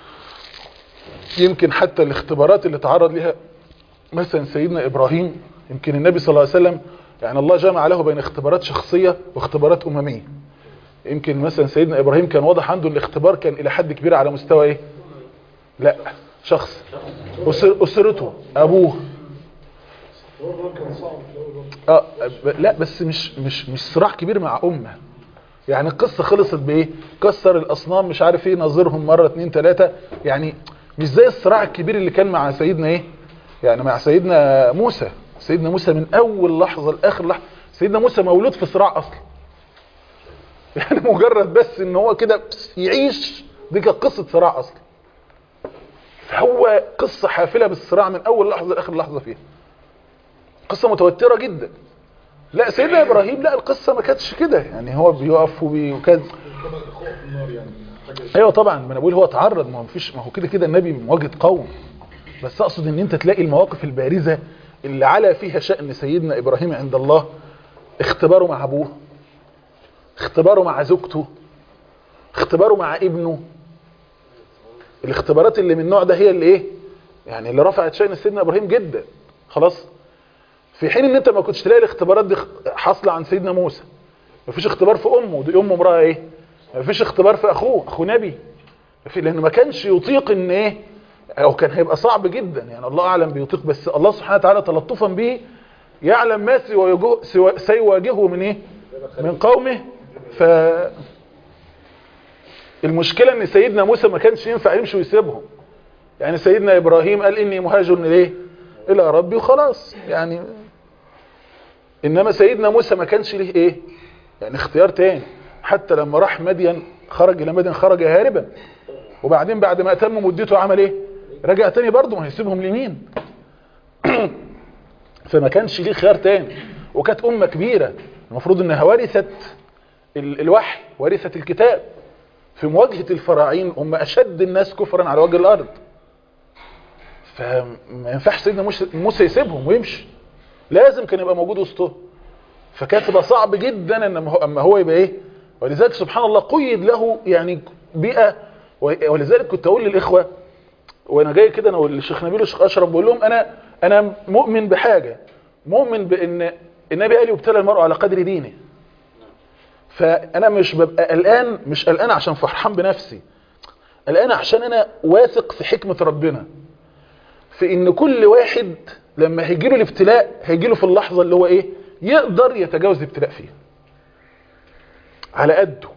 Speaker 2: يمكن حتى الاختبارات اللي تعرض لها مثلا سيدنا إبراهيم يمكن النبي صلى الله عليه وسلم يعني الله جمع له بين اختبارات شخصية واختبارات أممية يمكن مثلا سيدنا إبراهيم كان واضح عنده الاختبار كان إلى حد كبير على مستوى إيه لا شخص أسر أسرته أبوه
Speaker 5: هو الرب كان صعب في الاول برضه.
Speaker 2: اه ب- لا بس مش مش مش صراع كبير مع امه يعني القصه خلصت بايه كسر الاصنام مش عارف ايه نظرهم مره اتنين تلاته يعني مش زي الصراع الكبير اللي كان مع سيدنا ايه يعني مع سيدنا موسى سيدنا موسى من اول لحظة لاخر لحظة سيدنا موسى مولود في صراع اصلا يعني مجرد بس ان هو كده يعيش دي كانت قصة صراع اصلا فهو قصة حافلة بالصراع من اول لحظة لاخر لحظة فيها قصة متوترة جدا لا سيدنا ابراهيم لا القصة ما كانتش كده يعني هو بيقف وبي- وكان
Speaker 5: كمان الخوف في النار يعني حاجه
Speaker 2: ايوه طبعا ما انا بقول هو اتعرض ما هو مفيش ما هو كده كده النبي مواجهه قوم بس اقصد ان انت تلاقي المواقف البارزه اللي على فيها شأن سيدنا ابراهيم عند الله اختباره مع ابوه اختباره مع زوجته اختباره مع ابنه الاختبارات اللي من النوع ده هي اللي ايه يعني اللي رفعت شأن سيدنا ابراهيم جدا خلاص في حين ان انت ما كنتش تلاقي الاختبارات دي حاصله عن سيدنا موسى مفيش اختبار في امه دي امه امراه ايه مفيش اختبار في اخوه اخو نبي في لانه ما كانش يطيق ان ايه او كان هيبقى صعب جدا يعني الله اعلم بيطيق بس الله سبحانه وتعالى تلطفا به يعلم ما سيواجهه سيوا- سيواجهه من ايه من قومه ف المشكله ان سيدنا موسى ما كانش ينفع يمشي ويسيبهم يعني سيدنا ابراهيم قال اني مهاجر ليه الى ربي وخلاص يعني انما سيدنا موسى ما كانش ليه ايه يعني اختيار تاني حتى لما راح مدين خرج الى مدين خرج هاربا وبعدين بعد ما اتم مدته عمل ايه رجع تاني برضه ما هيسيبهم لمين فما كانش ليه خيار تاني وكانت امه كبيره المفروض انها ورثت ال- الوحي ورثت الكتاب في مواجهه الفراعين هم اشد الناس كفرا على وجه الارض فما ينفعش سيدنا موسى- موسى يسيبهم ويمشي لازم كان يبقى موجود وسطهم فكانت تبقى صعب جدا ان اما هو, أما هو يبقى ايه ولذلك سبحان الله قيد له يعني بيئه و- ولذلك كنت اقول للاخوه وانا جاي كده انا والشيخ نبيل والشيخ اشرف بقول لهم انا انا مؤمن بحاجه مؤمن بان النبي قال يبتلى المرء على قدر دينه فانا مش ببقى قلقان مش قلقان عشان فرحان بنفسي قلقان عشان انا واثق في حكمه ربنا في ان كل واحد لما هيجي له الابتلاء هيجي له في اللحظه اللي هو ايه يقدر يتجاوز الابتلاء فيها على قده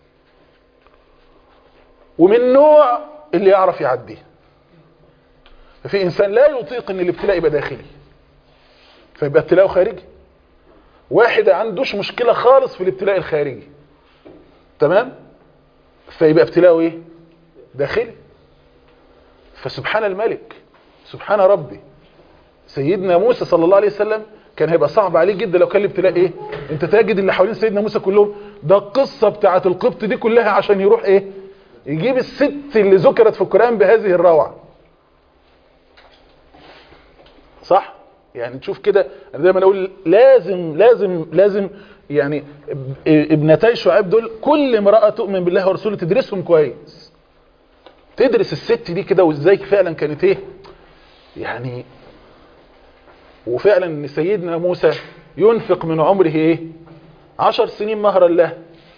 Speaker 2: ومن نوع اللي يعرف يعديه ففي انسان لا يطيق ان الابتلاء يبقى داخلي فيبقى ابتلاءه خارجي واحد عندوش مشكله خالص في الابتلاء الخارجي تمام فيبقى ابتلاءه ايه داخلي فسبحان الملك سبحان ربي سيدنا موسى صلى الله عليه وسلم كان هيبقى صعب عليه جدا لو كان الابتلاء ايه انت تجد اللي حوالين سيدنا موسى كلهم ده القصه بتاعه القبط دي كلها عشان يروح ايه يجيب الست اللي ذكرت في القران بهذه الروعه صح يعني تشوف كده انا دايما اقول لازم لازم لازم يعني اب- ابنتي شعيب دول كل امراه تؤمن بالله ورسوله تدرسهم كويس تدرس الست دي كده وازاي فعلا كانت ايه يعني وفعلا ان سيدنا موسى ينفق من عمره ايه عشر سنين مهرا له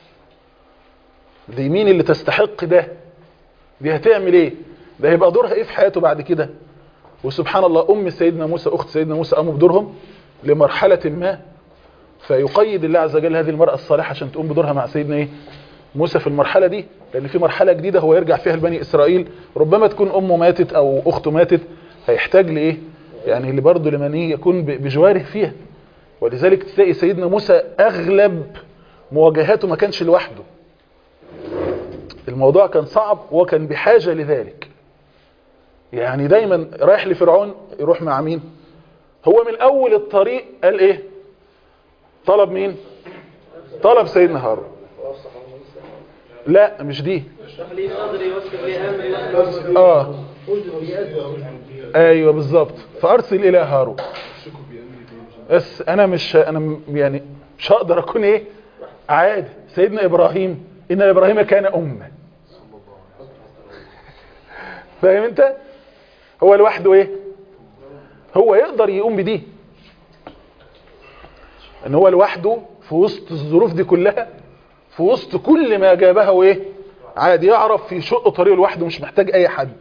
Speaker 2: دي مين اللي تستحق ده دي هتعمل ايه ده هيبقى دورها ايه في حياته بعد كده وسبحان الله ام سيدنا موسى اخت سيدنا موسى قاموا بدورهم لمرحلة ما فيقيد الله عز وجل هذه المرأة الصالحة عشان تقوم بدورها مع سيدنا ايه موسى في المرحلة دي لان في مرحلة جديدة هو يرجع فيها لبني اسرائيل ربما تكون امه ماتت او اخته ماتت هيحتاج لايه يعني اللي برضه لمن إيه يكون ب- بجواره فيها ولذلك تلاقي سيدنا موسى اغلب مواجهاته ما كانش لوحده الموضوع كان صعب وكان بحاجة لذلك يعني دايما رايح لفرعون يروح مع مين هو من اول الطريق قال ايه طلب مين طلب سيدنا هارون لا مش دي
Speaker 6: اشرح لي صدري ويسر لي امري
Speaker 2: اه ايوه بالظبط فارسل الى هارون بس انا مش انا م- يعني مش هقدر اكون ايه عادي سيدنا ابراهيم ان ابراهيم كان امه فاهم انت هو لوحده ايه هو يقدر يقوم بدي ان هو لوحده في وسط الظروف دي كلها في وسط كل ما جابها ايه عادي يعرف يشق طريقه لوحده مش محتاج اي حد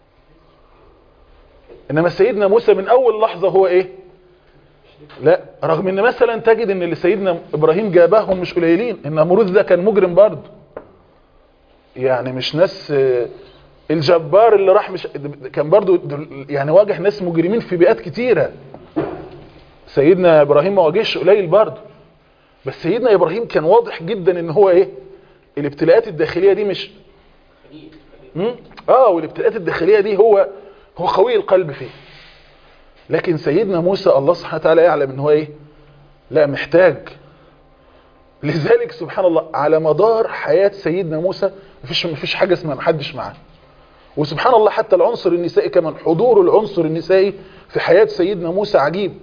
Speaker 2: انما سيدنا موسى من اول لحظة هو ايه لا رغم ان مثلا تجد ان اللي سيدنا ابراهيم جابهم مش قليلين ان نمرود ده كان مجرم برضه يعني مش ناس آه، الجبار اللي راح مش كان برضو دل- يعني واجه ناس مجرمين في بيئات كتيرة سيدنا ابراهيم ما واجهش قليل برضو بس سيدنا ابراهيم كان واضح جدا ان هو ايه الابتلاءات الداخلية دي مش مم؟ اه والابتلاءات الداخلية دي هو هو قوي القلب فيه لكن سيدنا موسى الله سبحانه وتعالى يعلم ان هو ايه لا محتاج لذلك سبحان الله على مدار حياة سيدنا موسى مفيش مفيش حاجة اسمها محدش معاه وسبحان الله حتى العنصر النسائي كمان حضور العنصر النسائي في حياة سيدنا موسى عجيب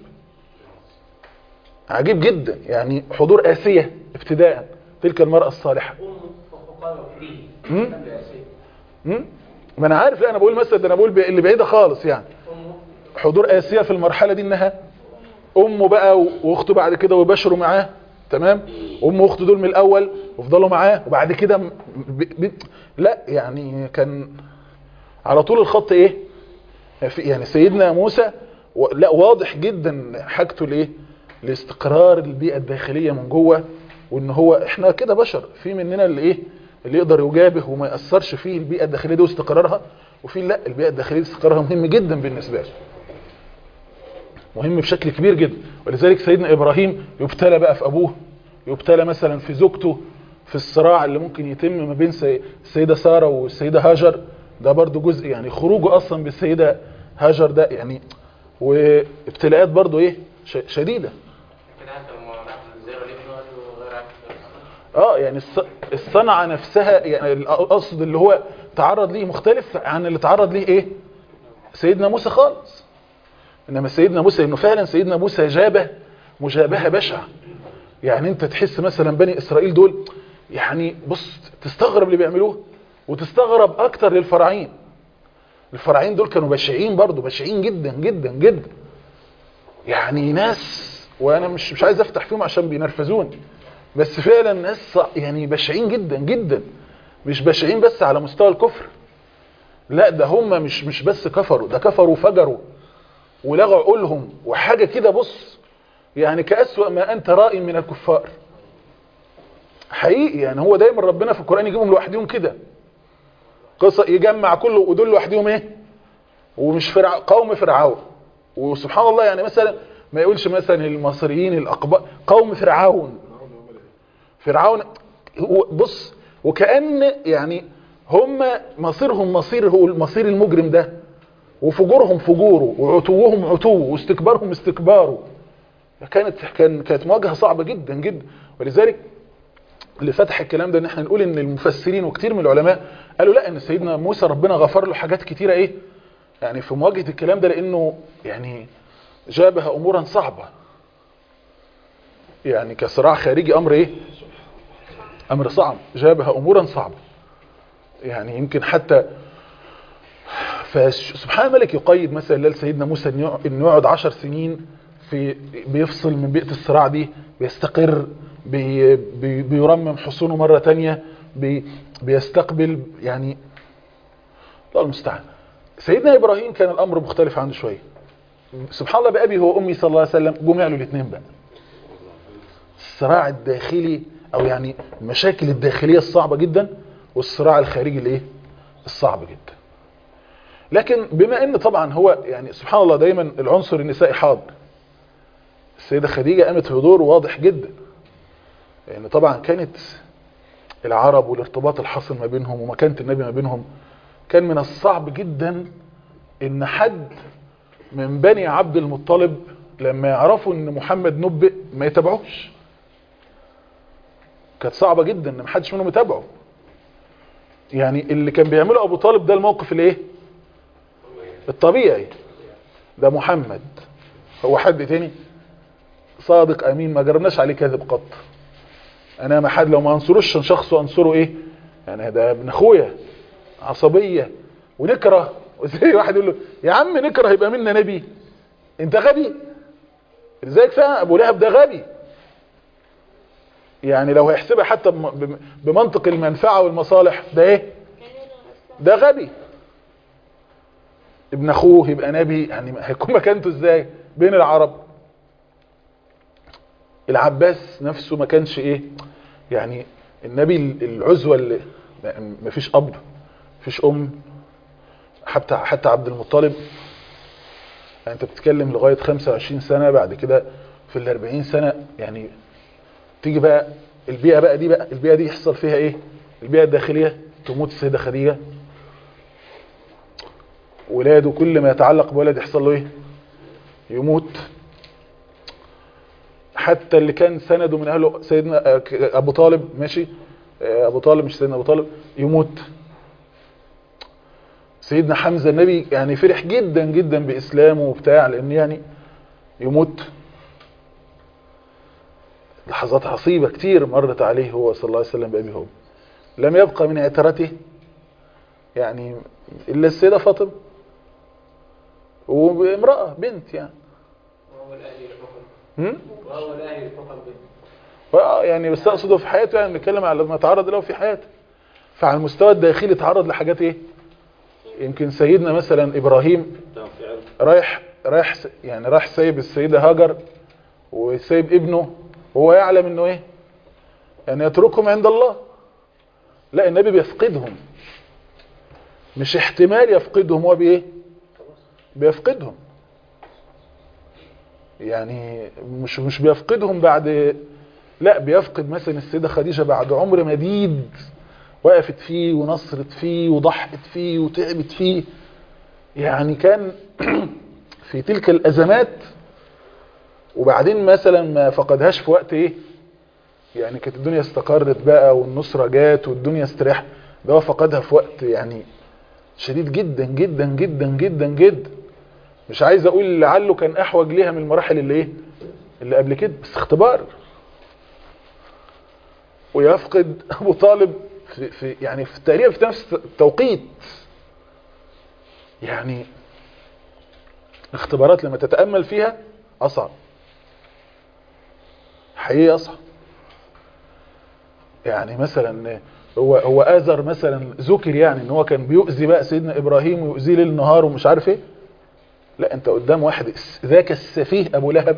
Speaker 2: عجيب جدا يعني حضور آسية ابتداء تلك المرأة الصالحة
Speaker 6: أم وقال فيه
Speaker 2: مم؟ مم؟ ما انا عارف لا انا بقول مثلا ده انا بقول اللي بعيدة خالص يعني حضور آسية في المرحلة دي انها امه بقى و- واخته بعد كده وبشروا معاه تمام امه واخته دول من الاول وفضلوا معاه وبعد كده م- ب... ب... لا يعني كان على طول الخط ايه في- يعني سيدنا موسى و... لا واضح جدا حاجته لايه لاستقرار البيئة الداخلية من جوه وان هو احنا كده بشر في مننا اللي ايه اللي يقدر يجابه وما يأثرش فيه البيئة الداخلية دي واستقرارها وفي لا البيئة الداخلية دي استقرارها مهم جدا بالنسبة له مهم بشكل كبير جدا ولذلك سيدنا إبراهيم يبتلى بقى في أبوه يبتلى مثلا في زوجته في الصراع اللي ممكن يتم ما بين سي- السيدة سارة والسيدة هاجر ده برضو جزء يعني خروجه أصلا بالسيدة هاجر ده يعني وابتلاءات برضو إيه ش- شديدة
Speaker 6: كده حتى لما راح الزيارة لابنه قال له غير عارف
Speaker 2: اه يعني الص- الصنعة نفسها يعني القصد اللي هو تعرض ليه مختلف عن اللي تعرض ليه ايه سيدنا موسى خالص انما سيدنا موسى انه فعلا سيدنا موسى جابه مجابهة بشعة يعني انت تحس مثلا بني اسرائيل دول يعني بص تستغرب اللي بيعملوه وتستغرب اكتر للفراعين الفراعين دول كانوا بشعين برضو بشعين جدا جدا جدا يعني ناس وانا مش مش عايز افتح فيهم عشان بينرفزوني بس فعلا ناس صع- يعني بشعين جدا جدا مش بشعين بس على مستوى الكفر لا ده هم مش مش بس كفروا ده كفروا وفجروا ولغوا عقولهم وحاجة كده بص يعني كأسوأ ما أنت رائي من الكفار حقيقي يعني هو دايما ربنا في القرآن يجيبهم لوحدهم كده قصة يجمع كله ودول لوحدهم ايه ومش فرع قوم فرعون وسبحان الله يعني مثلا ما يقولش مثلا المصريين الأقباء قوم فرعون فرعون هو بص وكأن يعني هم مصيرهم مصير هو المصير المجرم ده وفجورهم فجوره وعتوهم عتوه واستكبارهم استكباره كانت كان كانت مواجهه صعبه جدا جدا ولذلك اللي فتح الكلام ده ان احنا نقول ان المفسرين وكتير من العلماء قالوا لا ان سيدنا موسى ربنا غفر له حاجات كتيره ايه يعني في مواجهه الكلام ده لانه يعني جابها امورا صعبه يعني كصراع خارجي امر ايه امر صعب جابها امورا صعبه يعني يمكن حتى فسبحان الملك يقيد مثلا لسيدنا موسى إنه يقعد- انه يقعد عشر سنين في بيفصل من بيئة الصراع دي بيستقر بي بي بيرمم حصونه مرة تانية بي بيستقبل يعني الله المستعان سيدنا إبراهيم كان الأمر مختلف عنه شوية سبحان الله بأبي هو أمي صلى الله عليه وسلم جمع له الاثنين بقى الصراع الداخلي أو يعني المشاكل الداخلية الصعبة جدا والصراع الخارجي الايه الصعب جدا لكن بما ان طبعا هو يعني سبحان الله دايما العنصر النسائي حاضر السيدة خديجة قامت بدور واضح جدا لان يعني طبعا كانت العرب والارتباط الحاصل ما بينهم ومكانة النبي ما بينهم كان من الصعب جدا ان حد من بني عبد المطلب لما يعرفوا ان محمد نبئ ما يتابعوش كانت صعبة جدا ان محدش منهم يتابعه يعني اللي كان بيعمله ابو طالب ده الموقف الايه الطبيعي ده محمد هو حد تاني صادق امين ما جربناش عليه كذب قط انا ما حد لو ما انصروش شخصه انصره ايه يعني ده ابن اخويا عصبية ونكره وزي واحد يقول له يا عم نكره يبقى منا نبي انت غبي ازيك فعلا ابو لهب ده غبي يعني لو هيحسبها حتى بم- بمنطق المنفعة والمصالح ده ايه ده غبي ابن اخوه يبقى نبي يعني هيكون مكانته ازاي بين العرب العباس نفسه ما كانش ايه يعني النبي العزوة اللي ما فيش اب مفيش ام حتى حتى عبد المطلب يعني انت بتتكلم لغاية 25 سنة بعد كده في ال 40 سنة يعني تيجي بقى البيئة بقى دي بقى البيئة دي يحصل فيها ايه البيئة الداخلية تموت السيدة خديجة ولاده كل ما يتعلق بولد يحصل له ايه يموت حتى اللي كان سنده من اهله سيدنا آه، ك- ابو طالب ماشي آه، ابو طالب مش سيدنا ابو طالب يموت سيدنا حمزة النبي يعني فرح جدا جدا باسلامه وبتاع لان يعني يموت لحظات عصيبة كتير مرت عليه هو صلى الله عليه وسلم بأبي هو لم يبقى من عترته يعني إلا السيدة فاطمة وامرأة بنت يعني
Speaker 6: وهو الأهلي الحكم
Speaker 2: هم؟
Speaker 6: وهو الأهلي الحكم به
Speaker 2: آه، يعني بس اقصده في حياته يعني بنتكلم على لما تعرض له في حياته فعلى المستوى الداخلي تعرض لحاجات ايه يمكن سيدنا مثلا ابراهيم رايح رايح س- يعني راح سايب السيده هاجر وسايب ابنه وهو يعلم انه ايه ان يتركهم عند الله لا النبي بيفقدهم مش احتمال يفقدهم هو بايه بيفقدهم يعني مش مش بيفقدهم بعد لا بيفقد مثلا السيدة خديجة بعد عمر مديد وقفت فيه ونصرت فيه وضحت فيه وتعبت فيه يعني كان في تلك الأزمات وبعدين مثلا ما فقدهاش في وقت ايه يعني كانت الدنيا استقرت بقى والنصرة جات والدنيا استريح ده هو فقدها في وقت يعني شديد جدا جدا جدا جدا جدا مش عايز اقول لعله كان احوج ليها من المراحل اللي ايه اللي قبل كده بس اختبار ويفقد ابو طالب في, في يعني في تقريبا في نفس التوقيت يعني الاختبارات لما تتامل فيها اصعب حقيقي اصعب يعني مثلا هو هو آزر مثلا ذكر يعني ان هو كان بيؤذي بقى سيدنا ابراهيم ويؤذيه ليل نهار ومش عارف ايه لا انت قدام واحد ذاك السفيه ابو لهب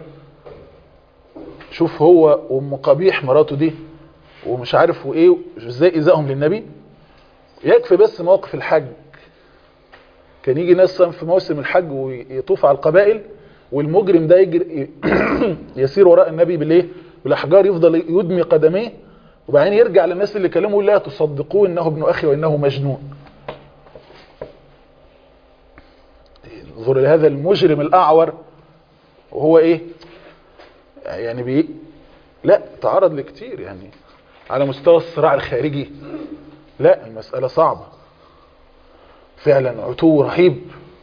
Speaker 2: شوف هو وام قبيح مراته دي ومش عارف وايه ازاي ايذائهم للنبي يكفي بس موقف الحج كان يجي ناس في موسم الحج ويطوف على القبائل والمجرم ده يجري يسير وراء النبي بالايه بالاحجار يفضل يدمي قدميه وبعدين يرجع للناس اللي كلمه يقول لا تصدقوه انه ابن اخي وانه مجنون انظر لهذا المجرم الاعور وهو ايه يعني بي لا تعرض لكتير يعني على مستوى الصراع الخارجي لا المسألة صعبة فعلا عتو رهيب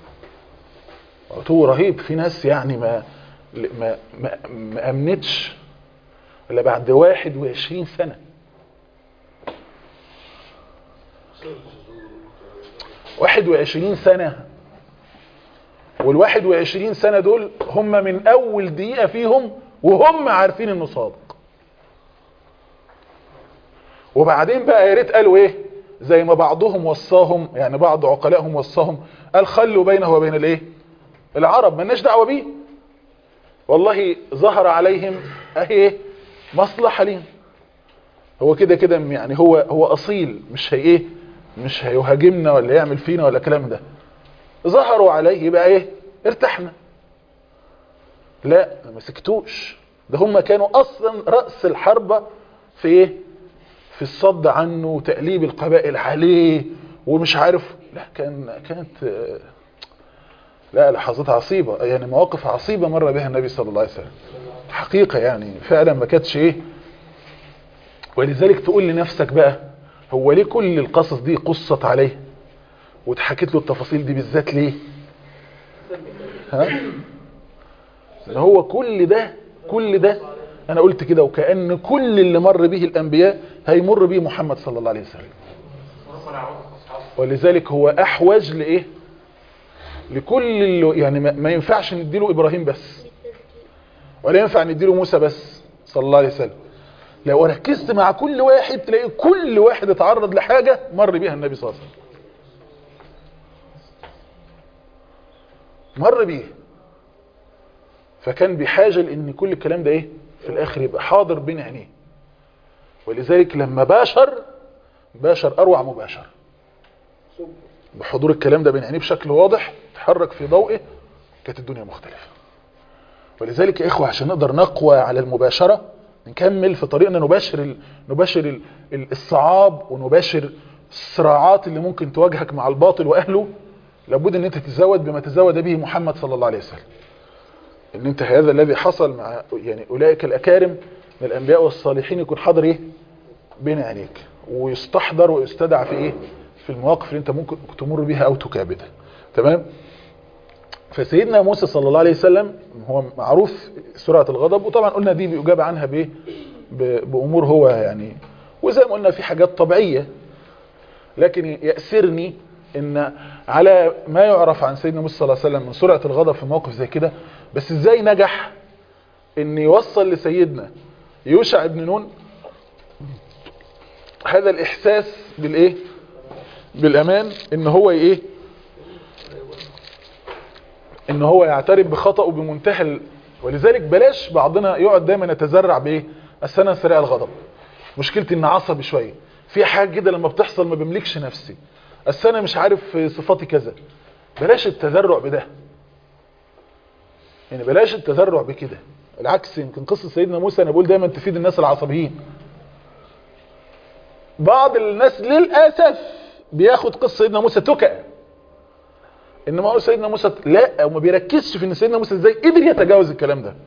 Speaker 2: عتو رهيب في ناس يعني ما ما ما, ما امنتش الا بعد 21 سنة واحد وعشرين سنة والواحد وعشرين سنة دول هم من أول دقيقة فيهم وهم عارفين إنه صادق وبعدين بقى يا ريت قالوا إيه زي ما بعضهم وصاهم يعني بعض عقلائهم وصاهم قال خلوا بينه وبين الإيه العرب مالناش دعوة بيه والله ظهر عليهم أهي مصلحة ليهم هو كده كده يعني هو هو أصيل مش هي إيه مش هيهاجمنا ولا يعمل فينا ولا الكلام ده ظهروا عليه يبقى ايه ارتحنا لا ما سكتوش ده هم كانوا اصلا رأس الحربة في ايه في الصد عنه وتقليب القبائل عليه ومش عارف لا كان كانت آه، لا لحظات عصيبة يعني مواقف عصيبة مر بها النبي صلى الله عليه وسلم حقيقة يعني فعلا ما كانتش ايه ولذلك تقول لنفسك بقى هو ليه كل القصص دي قصت عليه واتحكت له التفاصيل دي بالذات ليه ها ان هو كل ده كل ده انا قلت كده وكأن كل اللي مر به الانبياء هيمر به محمد صلى الله عليه وسلم ولذلك هو احوج لايه لكل اللي يعني ما ما ينفعش نديله ابراهيم بس ولا ينفع نديله موسى بس صلى الله عليه وسلم لو ركزت مع كل واحد تلاقي كل واحد اتعرض لحاجة مر بيها النبي صلى الله عليه وسلم مر بيه فكان بحاجة لان كل الكلام ده ايه في الاخر يبقى حاضر بين عينيه ولذلك لما باشر باشر اروع مباشر بحضور الكلام ده بين عينيه بشكل واضح تحرك في ضوئه كانت الدنيا مختلفة ولذلك يا إخوة عشان نقدر نقوى على المباشرة نكمل في طريقنا نباشر ال... نباشر ال... ال- الصعاب ونباشر الصراعات اللي ممكن تواجهك مع الباطل وأهله لابد ان انت تتزود بما تزود به محمد صلى الله عليه وسلم ان انت هذا الذي حصل مع يعني اولئك الاكارم من الانبياء والصالحين يكون حاضر ايه بين عينيك ويستحضر ويستدعى في ايه في المواقف اللي انت ممكن تمر بها او تكابدها تمام فسيدنا موسى صلى الله عليه وسلم هو معروف سرعة الغضب وطبعا قلنا دي بيجاب عنها بايه ب- بامور هو يعني وزي ما قلنا في حاجات طبيعية لكن يأسرني ان على ما يعرف عن سيدنا موسى صلى الله عليه وسلم من سرعة الغضب في موقف زي كده بس ازاي نجح ان يوصل لسيدنا يوشع بن نون هذا الاحساس بالايه بالامان ان هو ايه ان هو يعترف بخطأه بمنتهى ال... ولذلك بلاش بعضنا يقعد دايما يتزرع بايه السنة سريع الغضب مشكلتي ان عصبي شوية في حاجة كده لما بتحصل ما بملكش نفسي السنة مش عارف صفاتي كذا بلاش التذرع بده يعني بلاش التذرع بكده العكس يمكن قصة سيدنا موسى انا بقول دايما تفيد الناس العصبيين بعض الناس للأسف بياخد قصة سيدنا موسى تكأ انما هو سيدنا موسى لا وما بيركزش في ان سيدنا موسى ازاي قدر يتجاوز الكلام ده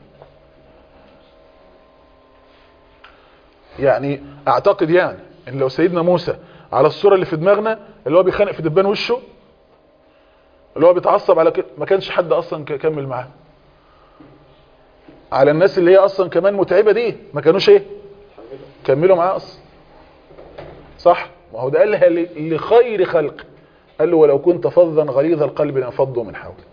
Speaker 2: يعني اعتقد يعني ان لو سيدنا موسى على الصورة اللي في دماغنا اللي هو بيخانق في دبان وشه اللي هو بيتعصب على كده ما كانش حد اصلا ك- كمل معاه على الناس اللي هي اصلا كمان متعبة دي ما كانوش ايه كملوا معاه اصلا صح ما هو ده قالها ل- لخير خلق قال له ولو كنت فظا غليظ القلب لانفضوا من حولك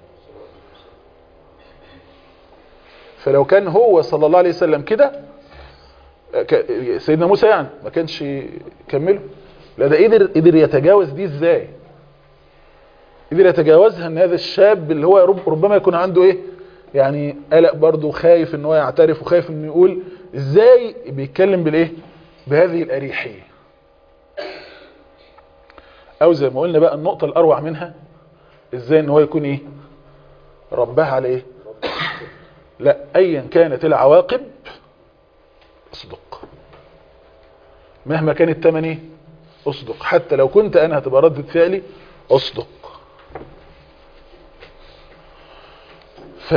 Speaker 2: فلو كان هو صلى الله عليه وسلم كده ك- سيدنا موسى يعني ما كانش كمله لا ده قدر قدر يتجاوز دي ازاي قدر يتجاوزها ان هذا الشاب اللي هو رب ربما يكون عنده ايه يعني قلق برضه خايف ان هو يعترف وخايف انه يقول ازاي بيتكلم بالايه بهذه الاريحيه او زي ما قلنا بقى النقطه الاروع منها ازاي ان هو يكون ايه ربها على ايه لا ايا كانت العواقب اصدق مهما كان الثمن ايه اصدق حتى لو كنت انا هتبقى ردة فعلي اصدق ف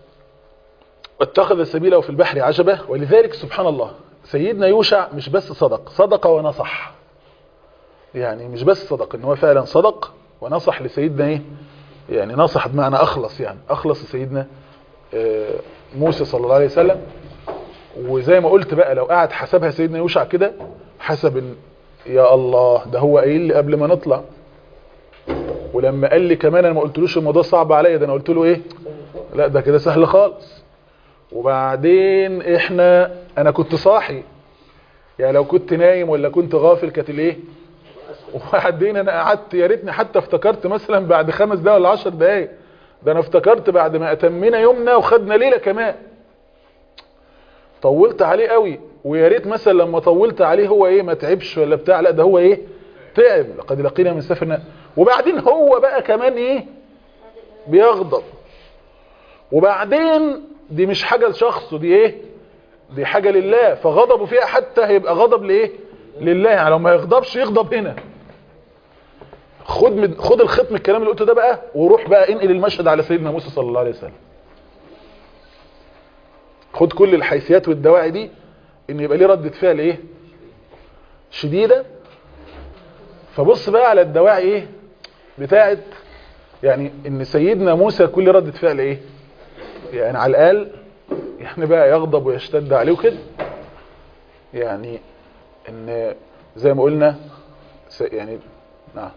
Speaker 2: اتخذ سبيله في البحر عجبة ولذلك سبحان الله سيدنا يوشع مش بس صدق صدق ونصح يعني مش بس صدق ان هو فعلا صدق ونصح لسيدنا ايه يعني نصح بمعنى اخلص يعني اخلص لسيدنا آه، موسى صلى الله عليه وسلم وزي ما قلت بقى لو قعد حسبها سيدنا يوشع كده حسب ان يا الله ده هو قايل لي قبل ما نطلع ولما قال لي كمان انا ما قلتلوش الموضوع صعب عليا ده انا قلت له ايه لا ده كده سهل خالص وبعدين احنا انا كنت صاحي يعني لو كنت نايم ولا كنت غافل كانت الايه وبعدين انا قعدت يا ريتني حتى افتكرت مثلا بعد خمس دقايق ولا عشر دقايق ده انا افتكرت بعد ما اتمينا يومنا وخدنا ليله كمان طولت عليه قوي ويا ريت مثلا لما طولت عليه هو ايه ما تعبش ولا بتاع لا ده هو ايه تعب لقد لقينا من سفرنا وبعدين هو بقى كمان ايه بيغضب وبعدين دي مش حاجة لشخصه دي ايه دي حاجة لله فغضبه فيها حتى هيبقى غضب لايه لله يعني لو ما يغضبش يغضب هنا خد من خد الخط من الكلام اللي قلته ده بقى وروح بقى انقل المشهد على سيدنا موسى صلى الله عليه وسلم خد كل الحيثيات والدواعي دي ان يبقى ليه ردة فعل ايه شديدة فبص بقى على الدواعي ايه بتاعت يعني ان سيدنا موسى كل ردة فعل ايه يعني على الاقل يعني بقى يغضب ويشتد عليه وكده يعني ان زي ما قلنا س- يعني نعم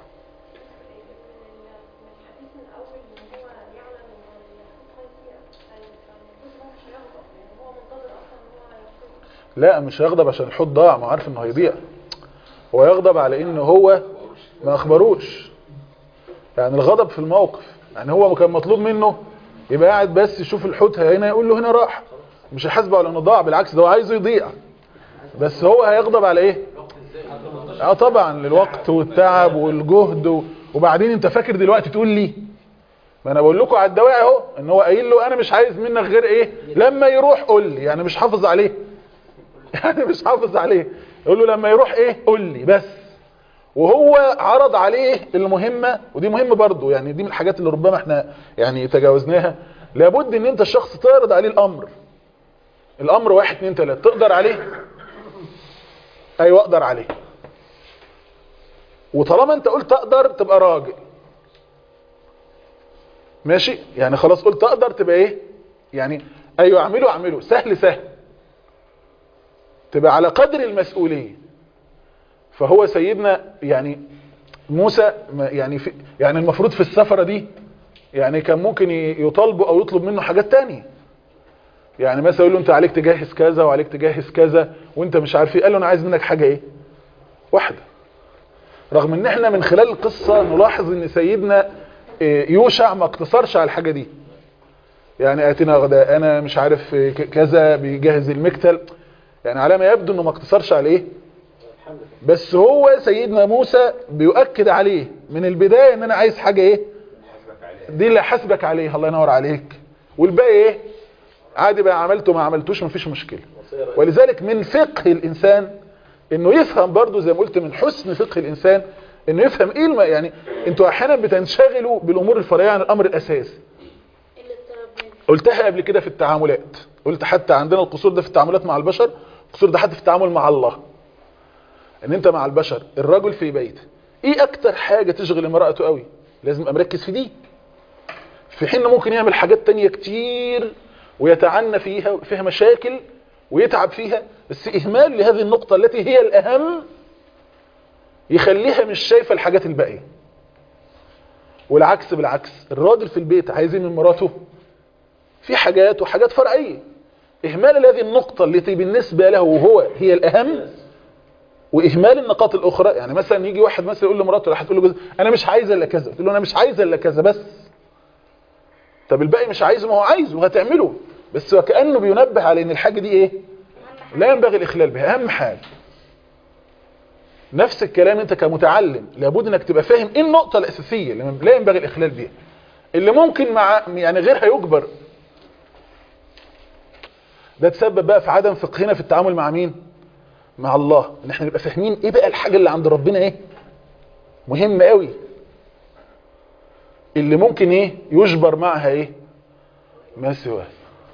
Speaker 2: لا مش هيغضب عشان الحوت ضاع ما عارف انه هيضيع هو يغضب على انه هو ما اخبروش يعني الغضب في الموقف يعني هو كان مطلوب منه يبقى قاعد بس يشوف الحوت هنا يقول له هنا راح مش هيحاسبه على انه ضاع بالعكس ده هو عايزه يضيع بس هو هيغضب على ايه اه طبعا الوقت والتعب والجهد و- وبعدين انت فاكر دلوقتي تقول لي ما انا بقول لكم على الدواعي اهو ان هو قايل له انا مش عايز منك غير ايه لما يروح قول لي يعني مش حافظ عليه يعني مش حافظ عليه يقول له لما يروح ايه قول لي بس وهو عرض عليه المهمة ودي مهمة برضو يعني دي من الحاجات اللي ربما احنا يعني تجاوزناها لابد ان انت الشخص تعرض عليه الامر الامر واحد اتنين تلاتة تقدر عليه ايوه اقدر عليه وطالما انت قلت اقدر تبقى راجل ماشي يعني خلاص قلت اقدر تبقى ايه يعني ايوه اعمله اعمله سهل سهل تبقى على قدر المسؤولية فهو سيدنا يعني موسى ما- يعني في يعني المفروض في السفرة دي يعني كان ممكن ي- يطالبه او يطلب منه حاجات تانية يعني مثلا يقول له انت عليك تجهز كذا وعليك تجهز كذا وانت مش عارف ايه قال له انا عايز منك حاجة ايه واحدة رغم ان احنا من خلال القصة نلاحظ ان سيدنا إيه، يوشع ما اقتصرش على الحاجة دي يعني اتنا غدا انا مش عارف إيه، ك- كذا بيجهز المكتل يعني على ما يبدو انه ما اقتصرش على ايه بس هو سيدنا موسى بيؤكد عليه من البداية ان انا عايز حاجة ايه دي اللي حاسبك عليه الله ينور عليك والباقي ايه عادي بقى عملته ما عملتوش مفيش مشكلة ولذلك من فقه الانسان انه يفهم برضو زي ما قلت من حسن فقه الانسان انه يفهم ايه الم... يعني انتوا احيانا بتنشغلوا بالامور الفرعيه عن الامر الاساسي
Speaker 7: اللي اضطرب منه
Speaker 2: قلتها قبل كده في التعاملات قلت حتى عندنا القصور ده في التعاملات مع البشر القصور ده حتى في التعامل مع الله ان انت مع البشر الرجل في بيت ايه اكتر حاجة تشغل امرأته قوي لازم ابقى مركز في دي في حين إنه ممكن يعمل حاجات تانية كتير ويتعنى فيها وفيها مشاكل ويتعب فيها بس اهمال لهذه النقطة التي هي الاهم يخليها مش شايفة الحاجات الباقية والعكس بالعكس الراجل في البيت عايز ايه من مراته في حاجات وحاجات فرعية إهمال هذه النقطة التي بالنسبة له هو هي الأهم وإهمال النقاط الأخرى يعني مثلا يجي واحد مثلا يقول لمراته راح تقول له جوز- أنا مش عايز إلا كذا تقول له أنا مش عايز إلا كذا بس طب الباقي مش عايزه ما هو عايزه وهتعمله بس وكأنه بينبه على إن الحاجة دي إيه لا ينبغي الإخلال بها أهم حاجة نفس الكلام أنت كمتعلم لابد إنك تبقى فاهم إيه النقطة الأساسية اللي لا ينبغي الإخلال بها اللي ممكن مع يعني غيرها يجبر ده تسبب بقى في عدم فقهنا في التعامل مع مين مع الله ان احنا نبقى فاهمين ايه بقى الحاجة اللي عند ربنا ايه مهمة قوي اللي ممكن ايه يجبر معها ايه ما سواه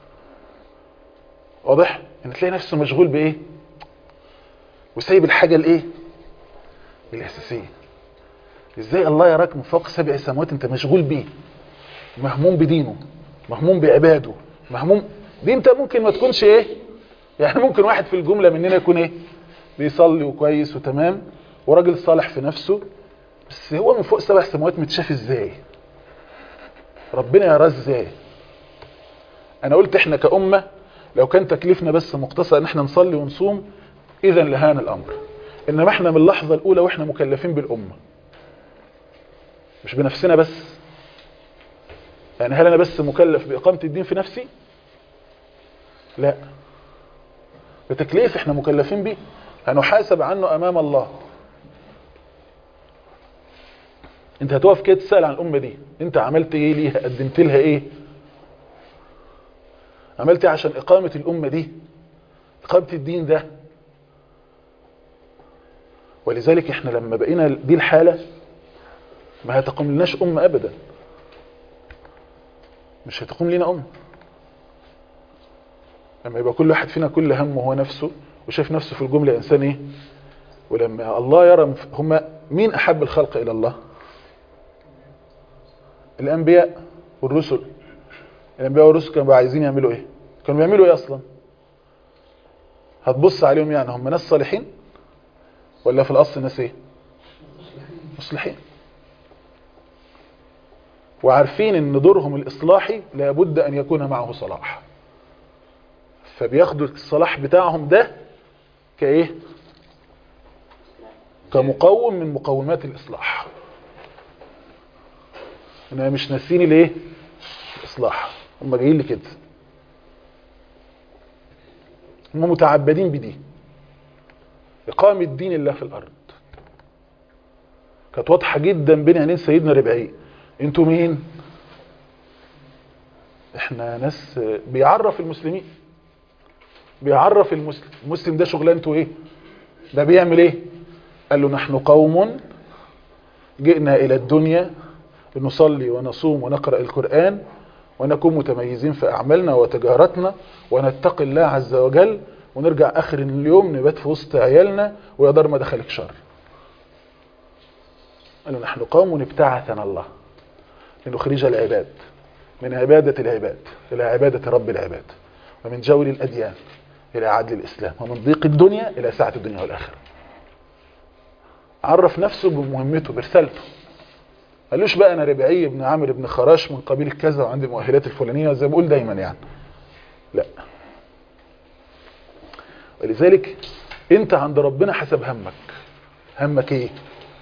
Speaker 2: واضح ان تلاقي نفسه مشغول بايه وسايب الحاجة الايه الاساسية ازاي الله يراك من فوق سبع سماوات انت مشغول بيه مهموم بدينه مهموم بعباده مهموم دي انت ممكن ما تكونش ايه يعني ممكن واحد في الجملة مننا يكون ايه بيصلي وكويس وتمام وراجل صالح في نفسه بس هو من فوق سبع سماوات متشاف ازاي ربنا يراه ازاي انا قلت احنا كأمة لو كان تكليفنا بس مقتصر ان احنا نصلي ونصوم اذا لهان الامر انما احنا من اللحظة الاولى واحنا مكلفين بالامة مش بنفسنا بس يعني هل انا بس مكلف باقامة الدين في نفسي لا بتكليف احنا مكلفين به هنحاسب عنه امام الله انت هتقف كده تسأل عن الامة دي انت عملت ايه ليها قدمت لها ايه عملت ايه عشان اقامة الامة دي اقامة الدين ده ولذلك احنا لما بقينا دي الحالة ما هتقوم لناش امة ابدا مش هتقوم لنا امه لما يبقى كل واحد فينا كل همه هو نفسه وشايف نفسه في الجملة إنسان إيه ولما الله يرى هم مين أحب الخلق إلى الله الأنبياء والرسل الأنبياء والرسل كانوا عايزين يعملوا إيه كانوا بيعملوا إيه أصلا هتبص عليهم يعني هم ناس صالحين ولا في الأصل ناس إيه مصلحين وعارفين ان دورهم الإصلاحي لابد أن يكون معه صلاح فبياخدوا الصلاح بتاعهم ده كايه كمقوم من مقومات الاصلاح انا مش ناسيني ليه الاصلاح هم جايين لي كده هم متعبدين بدي اقامه دين الله في الارض كانت واضحه جدا بين عينين سيدنا ربعي انتوا مين احنا ناس بيعرف المسلمين بيعرف المسلم المسلم ده شغلانته ايه ده بيعمل ايه قال له نحن قوم جئنا الى الدنيا لنصلي ونصوم ونقرأ القرآن ونكون متميزين في أعمالنا وتجارتنا ونتقي الله عز وجل ونرجع آخر اليوم نبات في وسط عيالنا ويا دار ما دخلك شر قالوا نحن قوم ابتعثنا الله لنخرج العباد من عبادة العباد إلى عبادة رب العباد ومن جور الأديان إلى عدل الإسلام ومن ضيق الدنيا إلى سعة الدنيا والآخرة عرف نفسه بمهمته برسالته قالوش بقى انا ربعي بن عامر بن خراش من قبيل كذا وعندي المؤهلات الفلانيه زي ما بقول دايما يعني لا ولذلك انت عند ربنا حسب همك همك ايه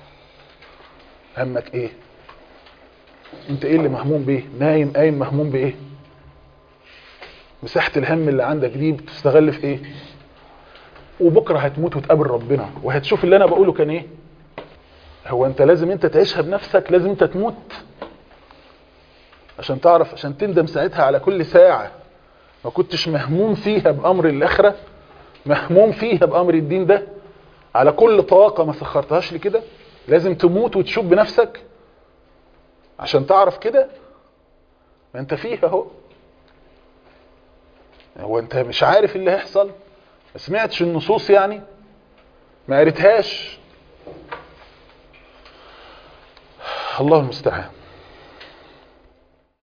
Speaker 2: همك ايه انت ايه اللي مهموم بيه نايم قايم مهموم بايه مساحه الهم اللي عندك دي بتستغل في ايه وبكره هتموت وتقابل ربنا وهتشوف اللي انا بقوله كان ايه هو انت لازم انت تعيشها بنفسك لازم انت تموت عشان تعرف عشان تندم ساعتها على كل ساعة ما كنتش مهموم فيها بأمر الآخرة مهموم فيها بأمر الدين ده على كل طاقة ما سخرتهاش لكده لازم تموت وتشوف بنفسك عشان تعرف كده ما انت فيها اهو هو انت مش عارف اللي هيحصل ما سمعتش النصوص يعني ما قريتهاش الله المستعان